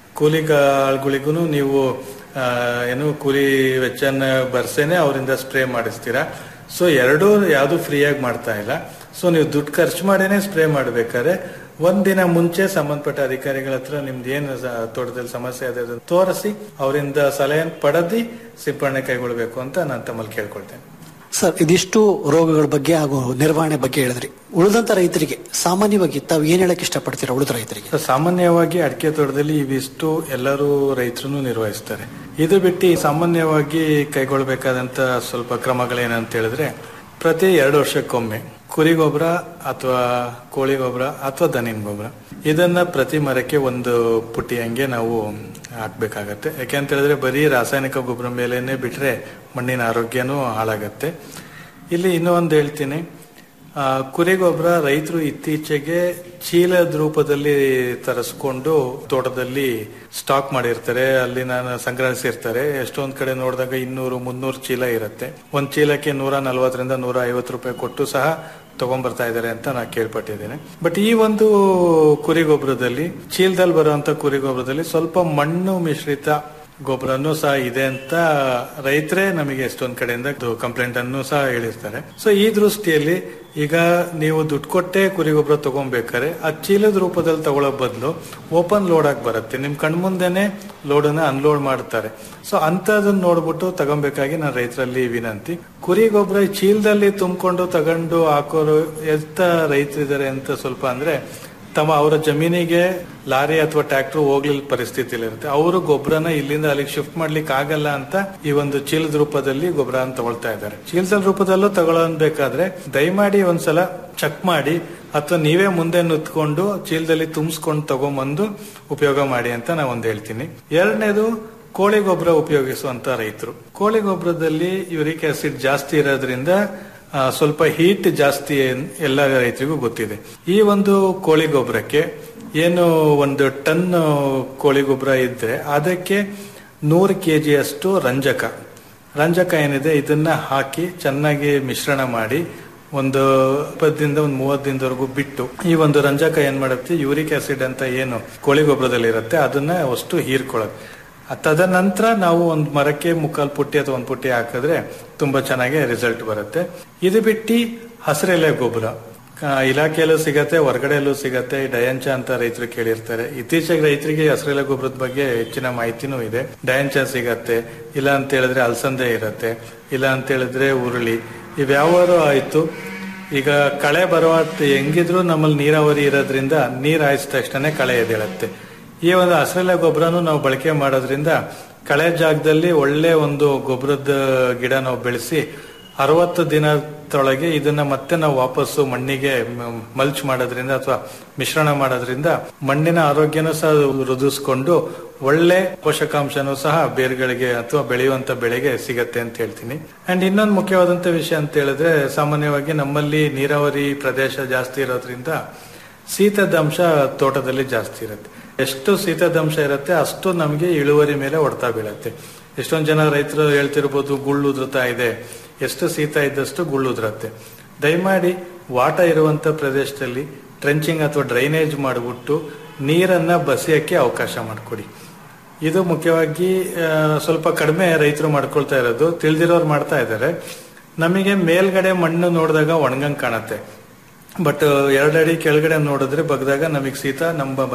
ಕೂಲಿಗಳಿಗೂ ನೀವು ಆ, ಏನು ಕೂಲಿ ವೆಚ್ಚನ ಬರ್ಸೇನೆ ಅವರಿಂದ ಸ್ಪ್ರೇ ಮಾಡಿಸ್ತೀರಾ ಸೊ ಎರಡೂ ಯಾವುದು ಫ್ರೀಯಾಗಿ ಮಾಡ್ತಾ ಇಲ್ಲ ಸೊ ನೀವು ದುಡ್ಡು ಖರ್ಚು ಮಾಡಿನೇ ಸ್ಪ್ರೇ ಮಾಡ್ಬೇಕಾದ್ರೆ ಒಂದಿನ ಮುಂಚೆ ಸಂಬಂಧಪಟ್ಟ ಅಧಿಕಾರಿಗಳ ಹತ್ರ ನಿಮ್ದು ಏನು ಸ- ತೋಟದಲ್ಲಿ ಸಮಸ್ಯೆ ಇದೆ ಅದನ್ನ ತೋರಿಸಿ ಅವರಿಂದ ಸಲಹೆ ಪಡೆದಿ ಸಿಂಪಡಣೆ ಕೈಗೊಳ್ಳಬೇಕು ಅಂತ ನಾನು ತಮ್ಮಲ್ಲಿ ಕೇಳ್ಕೊಳ್ತೇನೆ ಸರ್ ಇದಿಷ್ಟು ರೋಗಗಳ ಬಗ್ಗೆ ಹಾಗೂ ನಿರ್ವಹಣೆ ಬಗ್ಗೆ ಹೇಳಿದ್ರಿ ಉಳಿದಂತ ರೈತರಿಗೆ ಸಾಮಾನ್ಯವಾಗಿ ತಾವು ಏನ್ ಹೇಳಕ್ ಇಷ್ಟಪಡ್ತೀರಾ ಉಳಿದ ರೈತರಿಗೆ ಸೊ ಸಾಮಾನ್ಯವಾಗಿ ಅಡಿಕೆ ತೋಟದಲ್ಲಿ ಇವಿಷ್ಟು ಎಲ್ಲರೂ ರೈತರು ನಿರ್ವಹಿಸ್ತಾರೆ ಇದು ಬಿಟ್ಟು ಸಾಮಾನ್ಯವಾಗಿ ಕೈಗೊಳ್ಳಬೇಕಾದಂತ ಸ್ವಲ್ಪ ಕ್ರಮಗಳೇನಂತ ಹೇಳಿದ್ರೆ ಪ್ರತಿ ಎರಡು ವರ್ಷಕ್ಕೊಮ್ಮೆ ಕುರಿ ಗೊಬ್ಬರ ಅಥವಾ ಕೋಳಿ ಗೊಬ್ಬರ ಅಥವಾ ದನಿನ ಗೊಬ್ಬರ ಇದನ್ನ ಪ್ರತಿ ಮರಕ್ಕೆ ಒಂದು ಪುಟ್ಟಿ ಹಂಗೆ ನಾವು ಹಾಕ್ಬೇಕಾಗತ್ತೆ ಯಾಕೆಂತ ಹೇಳಿದ್ರೆ ಬರೀ ರಾಸಾಯನಿಕ ಗೊಬ್ಬರ ಮೇಲೇನೆ ಬಿಟ್ರೆ ಮಣ್ಣಿನ ಆರೋಗ್ಯನೂ ಹಾಳಾಗತ್ತೆ ಇಲ್ಲಿ ಇನ್ನೂ ಒಂದು ಹೇಳ್ತೀನಿ ಆ, ಕುರಿ ಗೊಬ್ಬರ ರೈತರು ಇತ್ತೀಚೆಗೆ ಚೀಲದ ರೂಪದಲ್ಲಿ ತರಿಸ್ಕೊಂಡು ತೋಟದಲ್ಲಿ ಸ್ಟಾಕ್ ಮಾಡಿರ್ತಾರೆ ಅಲ್ಲಿ ನಾನು ಸಂಗ್ರಹಿಸಿರ್ತಾರೆ ಎಷ್ಟೊಂದ್ ಕಡೆ ನೋಡಿದಾಗ ಇನ್ನೂರು ಮುನ್ನೂರು ಚೀಲ ಇರುತ್ತೆ ಒಂದ್ ಚೀಲಕ್ಕೆ ನೂರ ನಲ್ವತ್ತರಿಂದ ನೂರ ಐವತ್ತು ರೂಪಾಯಿ ಕೊಟ್ಟು ಸಹ ತಗೊಂಡ್ಬರ್ತಾ ಇದ್ದಾರೆ ಅಂತ ನಾನು ಕೇಳ್ಪಟ್ಟಿದ್ದೇನೆ ಬಟ್ ಈ ಒಂದು ಕುರಿ ಗೊಬ್ಬರದಲ್ಲಿ ಚೀಲದಲ್ಲಿ ಬರುವಂತ ಕುರಿ ಗೊಬ್ಬರದಲ್ಲಿ ಸ್ವಲ್ಪ ಮಣ್ಣು ಮಿಶ್ರಿತ ಗೊಬ್ಬರನು ಸಹ ಇದೆ ಅಂತ ರೈತರೇ ನಮಗೆ ಎಷ್ಟೊಂದ್ ಕಡೆಯಿಂದ ಕಂಪ್ಲೇಂಟ್ ಅನ್ನು ಸಹ ಹೇಳಿರ್ತಾರೆ ಸೊ ಈ ದೃಷ್ಟಿಯಲ್ಲಿ ಈಗ ನೀವು ದುಡ್ಡು ಕೊಟ್ಟೆ ಕುರಿ ಗೊಬ್ಬರ ತಗೊಬೇಕಾರೆ ಆ ಚೀಲದ ರೂಪದಲ್ಲಿ ತಗೊಳ್ಳೋ ಬದಲು ಓಪನ್ ಲೋಡ್ ಆಗಿ ಬರುತ್ತೆ ನಿಮ್ ಕಣ್ಮುಂದೆನೆ ಲೋಡ್ ಅನ್ನ ಅನ್ಲೋಡ್ ಮಾಡ್ತಾರೆ ಸೊ ಅಂತದನ್ನ ನೋಡ್ಬಿಟ್ಟು ತಗೊಬೇಕಾಗಿ ನಾನು ರೈತರಲ್ಲಿ ವಿನಂತಿ ಕುರಿ ಗೊಬ್ಬರ ಈ ಚೀಲದಲ್ಲಿ ತುಂಬಿಕೊಂಡು ತಗೊಂಡು ಹಾಕೋರು ಎಂತ ರೈತರಿದ್ದಾರೆ ಅಂತ ಸ್ವಲ್ಪ ಅಂದ್ರೆ ತಮ್ಮ ಅವರ ಜಮೀನಿಗೆ ಲಾರಿ ಅಥವಾ ಟ್ರ್ಯಾಕ್ಟರ್ ಹೋಗ್ಲಿಲ್ಲ ಪರಿಸ್ಥಿತಿಲಿ ಇರುತ್ತೆ ಅವರು ಗೊಬ್ಬರನ ಇಲ್ಲಿಂದ ಅಲ್ಲಿಗೆ ಶಿಫ್ಟ್ ಮಾಡ್ಲಿಕ್ಕೆ ಆಗಲ್ಲ ಅಂತ ಈ ಒಂದು ಚೀಲದ ರೂಪದಲ್ಲಿ ಗೊಬ್ಬರ ತಗೊಳ್ತಾ ಇದ್ದಾರೆ ಚೀಲದ ರೂಪದಲ್ಲೂ ತಗೊಳ್ಬೇಕಾದ್ರೆ ದಯಮಾಡಿ ಒಂದ್ಸಲ ಚೆಕ್ ಮಾಡಿ ಅಥವಾ ನೀವೇ ಮುಂದೆ ನುತ್ಕೊಂಡು ಚೀಲದಲ್ಲಿ ತುಂಬಿಸ್ಕೊಂಡು ತಗೊಂಬಂದು ಉಪಯೋಗ ಮಾಡಿ ಅಂತ ನಾ ಒಂದ್ ಹೇಳ್ತೀನಿ ಎರಡನೇದು ಕೋಳಿ ಗೊಬ್ಬರ ಉಪಯೋಗಿಸುವಂತ ರೈತರು ಕೋಳಿ ಗೊಬ್ಬರದಲ್ಲಿ ಯೂರಿಕ್ ಆಸಿಡ್ ಜಾಸ್ತಿ ಇರೋದ್ರಿಂದ ಆ, ಸ್ವಲ್ಪ ಹೀಟ್ ಜಾಸ್ತಿ ಏನ್- ಎಲ್ಲ ರೈತರಿಗೂ ಗೊತ್ತಿದೆ ಈ ಒಂದು ಕೋಳಿ ಗೊಬ್ಬರಕ್ಕೆ ಏನು ಒಂದು ಟನ್ ಕೋಳಿ ಗೊಬ್ಬರ ಇದ್ರೆ ಅದಕ್ಕೆ ನೂರು ಕೆ ಅಷ್ಟು ರಂಜಕ ರಂಜಕ ಏನಿದೆ ಇದನ್ನ ಹಾಕಿ ಚೆನ್ನಾಗಿ ಮಿಶ್ರಣ ಮಾಡಿ ಒಂದು ಇಪ್ಪತ್ತರಿಂದ ಒಂದು ಮೂವತ್ತು ದಿನದವರೆಗೂ ಬಿಟ್ಟು ಈ ಒಂದು ರಂಜಕ ಏನ್ ಮಾಡುತ್ತೆ ಯೂರಿಕ್ ಆಸಿಡ್ ಅಂತ ಏನು ಕೋಳಿ ಗೊಬ್ಬರದಲ್ಲಿ ಇರುತ್ತೆ ಅದನ್ನ ಅಷ್ಟು ಹೀರ್ಕೊಳ್ಳುತ್ತೆ ಆ ತದನಂತರ ನಾವು ಒಂದು ಮರಕ್ಕೆ ಮುಕ್ಕಾಲು ಪುಟ್ಟಿ ಅಥವಾ ಒಂದು ಪುಟ್ಟಿ ಹಾಕಿದ್ರೆ ತುಂಬಾ ಚೆನ್ನಾಗಿ ರಿಸಲ್ಟ್ ಬರುತ್ತೆ ಇದು ಬಿಟ್ಟು ಹಸಿರೆಲೆ ಗೊಬ್ಬರ ಆ, ಇಲಾಖೆಯಲ್ಲೂ ಸಿಗತ್ತೆ ಹೊರಗಡೆಯಲ್ಲೂ ಸಿಗತ್ತೆ ಡಯಾಂಚ ಅಂತ ರೈತರು ಕೇಳಿರ್ತಾರೆ ಇತ್ತೀಚೆಗೆ ರೈತರಿಗೆ ಹಸಿರೆಲೆ ಗೊಬ್ಬರದ ಬಗ್ಗೆ ಹೆಚ್ಚಿನ ಮಾಹಿತಿನೂ ಇದೆ ಡಯಾಂಚ ಸಿಗತ್ತೆ ಇಲ್ಲ ಅಂತ ಹೇಳಿದ್ರೆ ಅಲಸಂದೆ ಇರತ್ತೆ ಇಲ್ಲ ಅಂತ ಹೇಳಿದ್ರೆ ಉರುಳಿ ಇವ್ಯಾವಾರು ಆಯ್ತು ಈಗ ಕಳೆ ಬರುವ ಹೆಂಗಿದ್ರು ನಮ್ಮಲ್ಲಿ ನೀರಾವರಿ ಇರೋದ್ರಿಂದ ನೀರ್ ಹಾಯಿಸಿದ ತಕ್ಷಣ ಕಳೆ ಎದ್ದೇಳತ್ತೆ ಈ ಒಂದು ಹಸಿರೆಲೆ ಗೊಬ್ಬರನು ನಾವು ಬಳಕೆ ಮಾಡೋದ್ರಿಂದ ಕಳೆ ಜಾಗದಲ್ಲಿ ಒಳ್ಳೆ ಒಂದು ಗೊಬ್ಬರದ ಗಿಡ ನಾವು ಬೆಳೆಸಿ ಅರವತ್ತು ದಿನದೊಳಗೆ ಇದನ್ನ ಮತ್ತೆ ನಾವು ವಾಪಸ್ಸು ಮಣ್ಣಿಗೆ ಮಲ್ಚ್ ಮಾಡೋದ್ರಿಂದ ಅಥವಾ ಮಿಶ್ರಣ ಮಾಡೋದ್ರಿಂದ ಮಣ್ಣಿನ ಆರೋಗ್ಯನೂ ಸಹ ವೃದ್ಧಿಸ್ಕೊಂಡು ಒಳ್ಳೆ ಪೋಷಕಾಂಶನೂ ಸಹ ಬೇರುಗಳಿಗೆ ಅಥವಾ ಬೆಳೆಯುವಂತ ಬೆಳೆಗೆ ಸಿಗತ್ತೆ ಅಂತ ಹೇಳ್ತೀನಿ ಅಂಡ್ ಇನ್ನೊಂದು ಮುಖ್ಯವಾದಂತ ವಿಷಯ ಅಂತ ಹೇಳಿದ್ರೆ ಸಾಮಾನ್ಯವಾಗಿ ನಮ್ಮಲ್ಲಿ ನೀರಾವರಿ ಪ್ರದೇಶ ಜಾಸ್ತಿ ಇರೋದ್ರಿಂದ ಶೀತದ ಅಂಶ ತೋಟದಲ್ಲಿ ಜಾಸ್ತಿ ಇರುತ್ತೆ ಎಷ್ಟು ಶೀತದ ಅಂಶ ಇರುತ್ತೆ ಅಷ್ಟು ನಮಗೆ ಇಳುವರಿ ಮೇಲೆ ಹೊಡ್ತಾ ಬೀಳತ್ತೆ ಎಷ್ಟೊಂದು ಜನ ರೈತರು ಹೇಳ್ತಿರ್ಬೋದು ಗುಳ್ಳು ಉದುರ್ತಾ ಇದೆ ಎಷ್ಟು ಶೀತ ಇದ್ದಷ್ಟು ಗುಳ್ಳು ಉದುರತ್ತೆ ದಯಮಾಡಿ ವಾಟ ಇರುವಂತ ಪ್ರದೇಶದಲ್ಲಿ ಟ್ರೆಂಚಿಂಗ್ ಅಥವಾ ಡ್ರೈನೇಜ್ ಮಾಡಿಬಿಟ್ಟು ನೀರನ್ನ ಬಸಿಯಕ್ಕೆ ಅವಕಾಶ ಮಾಡಿಕೊಡಿ ಇದು ಮುಖ್ಯವಾಗಿ ಆ, ಸ್ವಲ್ಪ ಕಡಿಮೆ ರೈತರು ಮಾಡ್ಕೊಳ್ತಾ ಇರೋದು ತಿಳಿದಿರೋರು ಮಾಡ್ತಾ ಇದ್ದಾರೆ ನಮಗೆ ಮೇಲ್ಗಡೆ ಮಣ್ಣು ನೋಡಿದಾಗ ಒಣಗಂಗ್ ಕಾಣತ್ತೆ ಬಟ್ ಎರಡಡಿ ಕೆಳಗಡೆ ನೋಡಿದ್ರೆ ಬಗ್ದಾಗ ನಮಗೆ ಶೀತ ನಮ್ಮ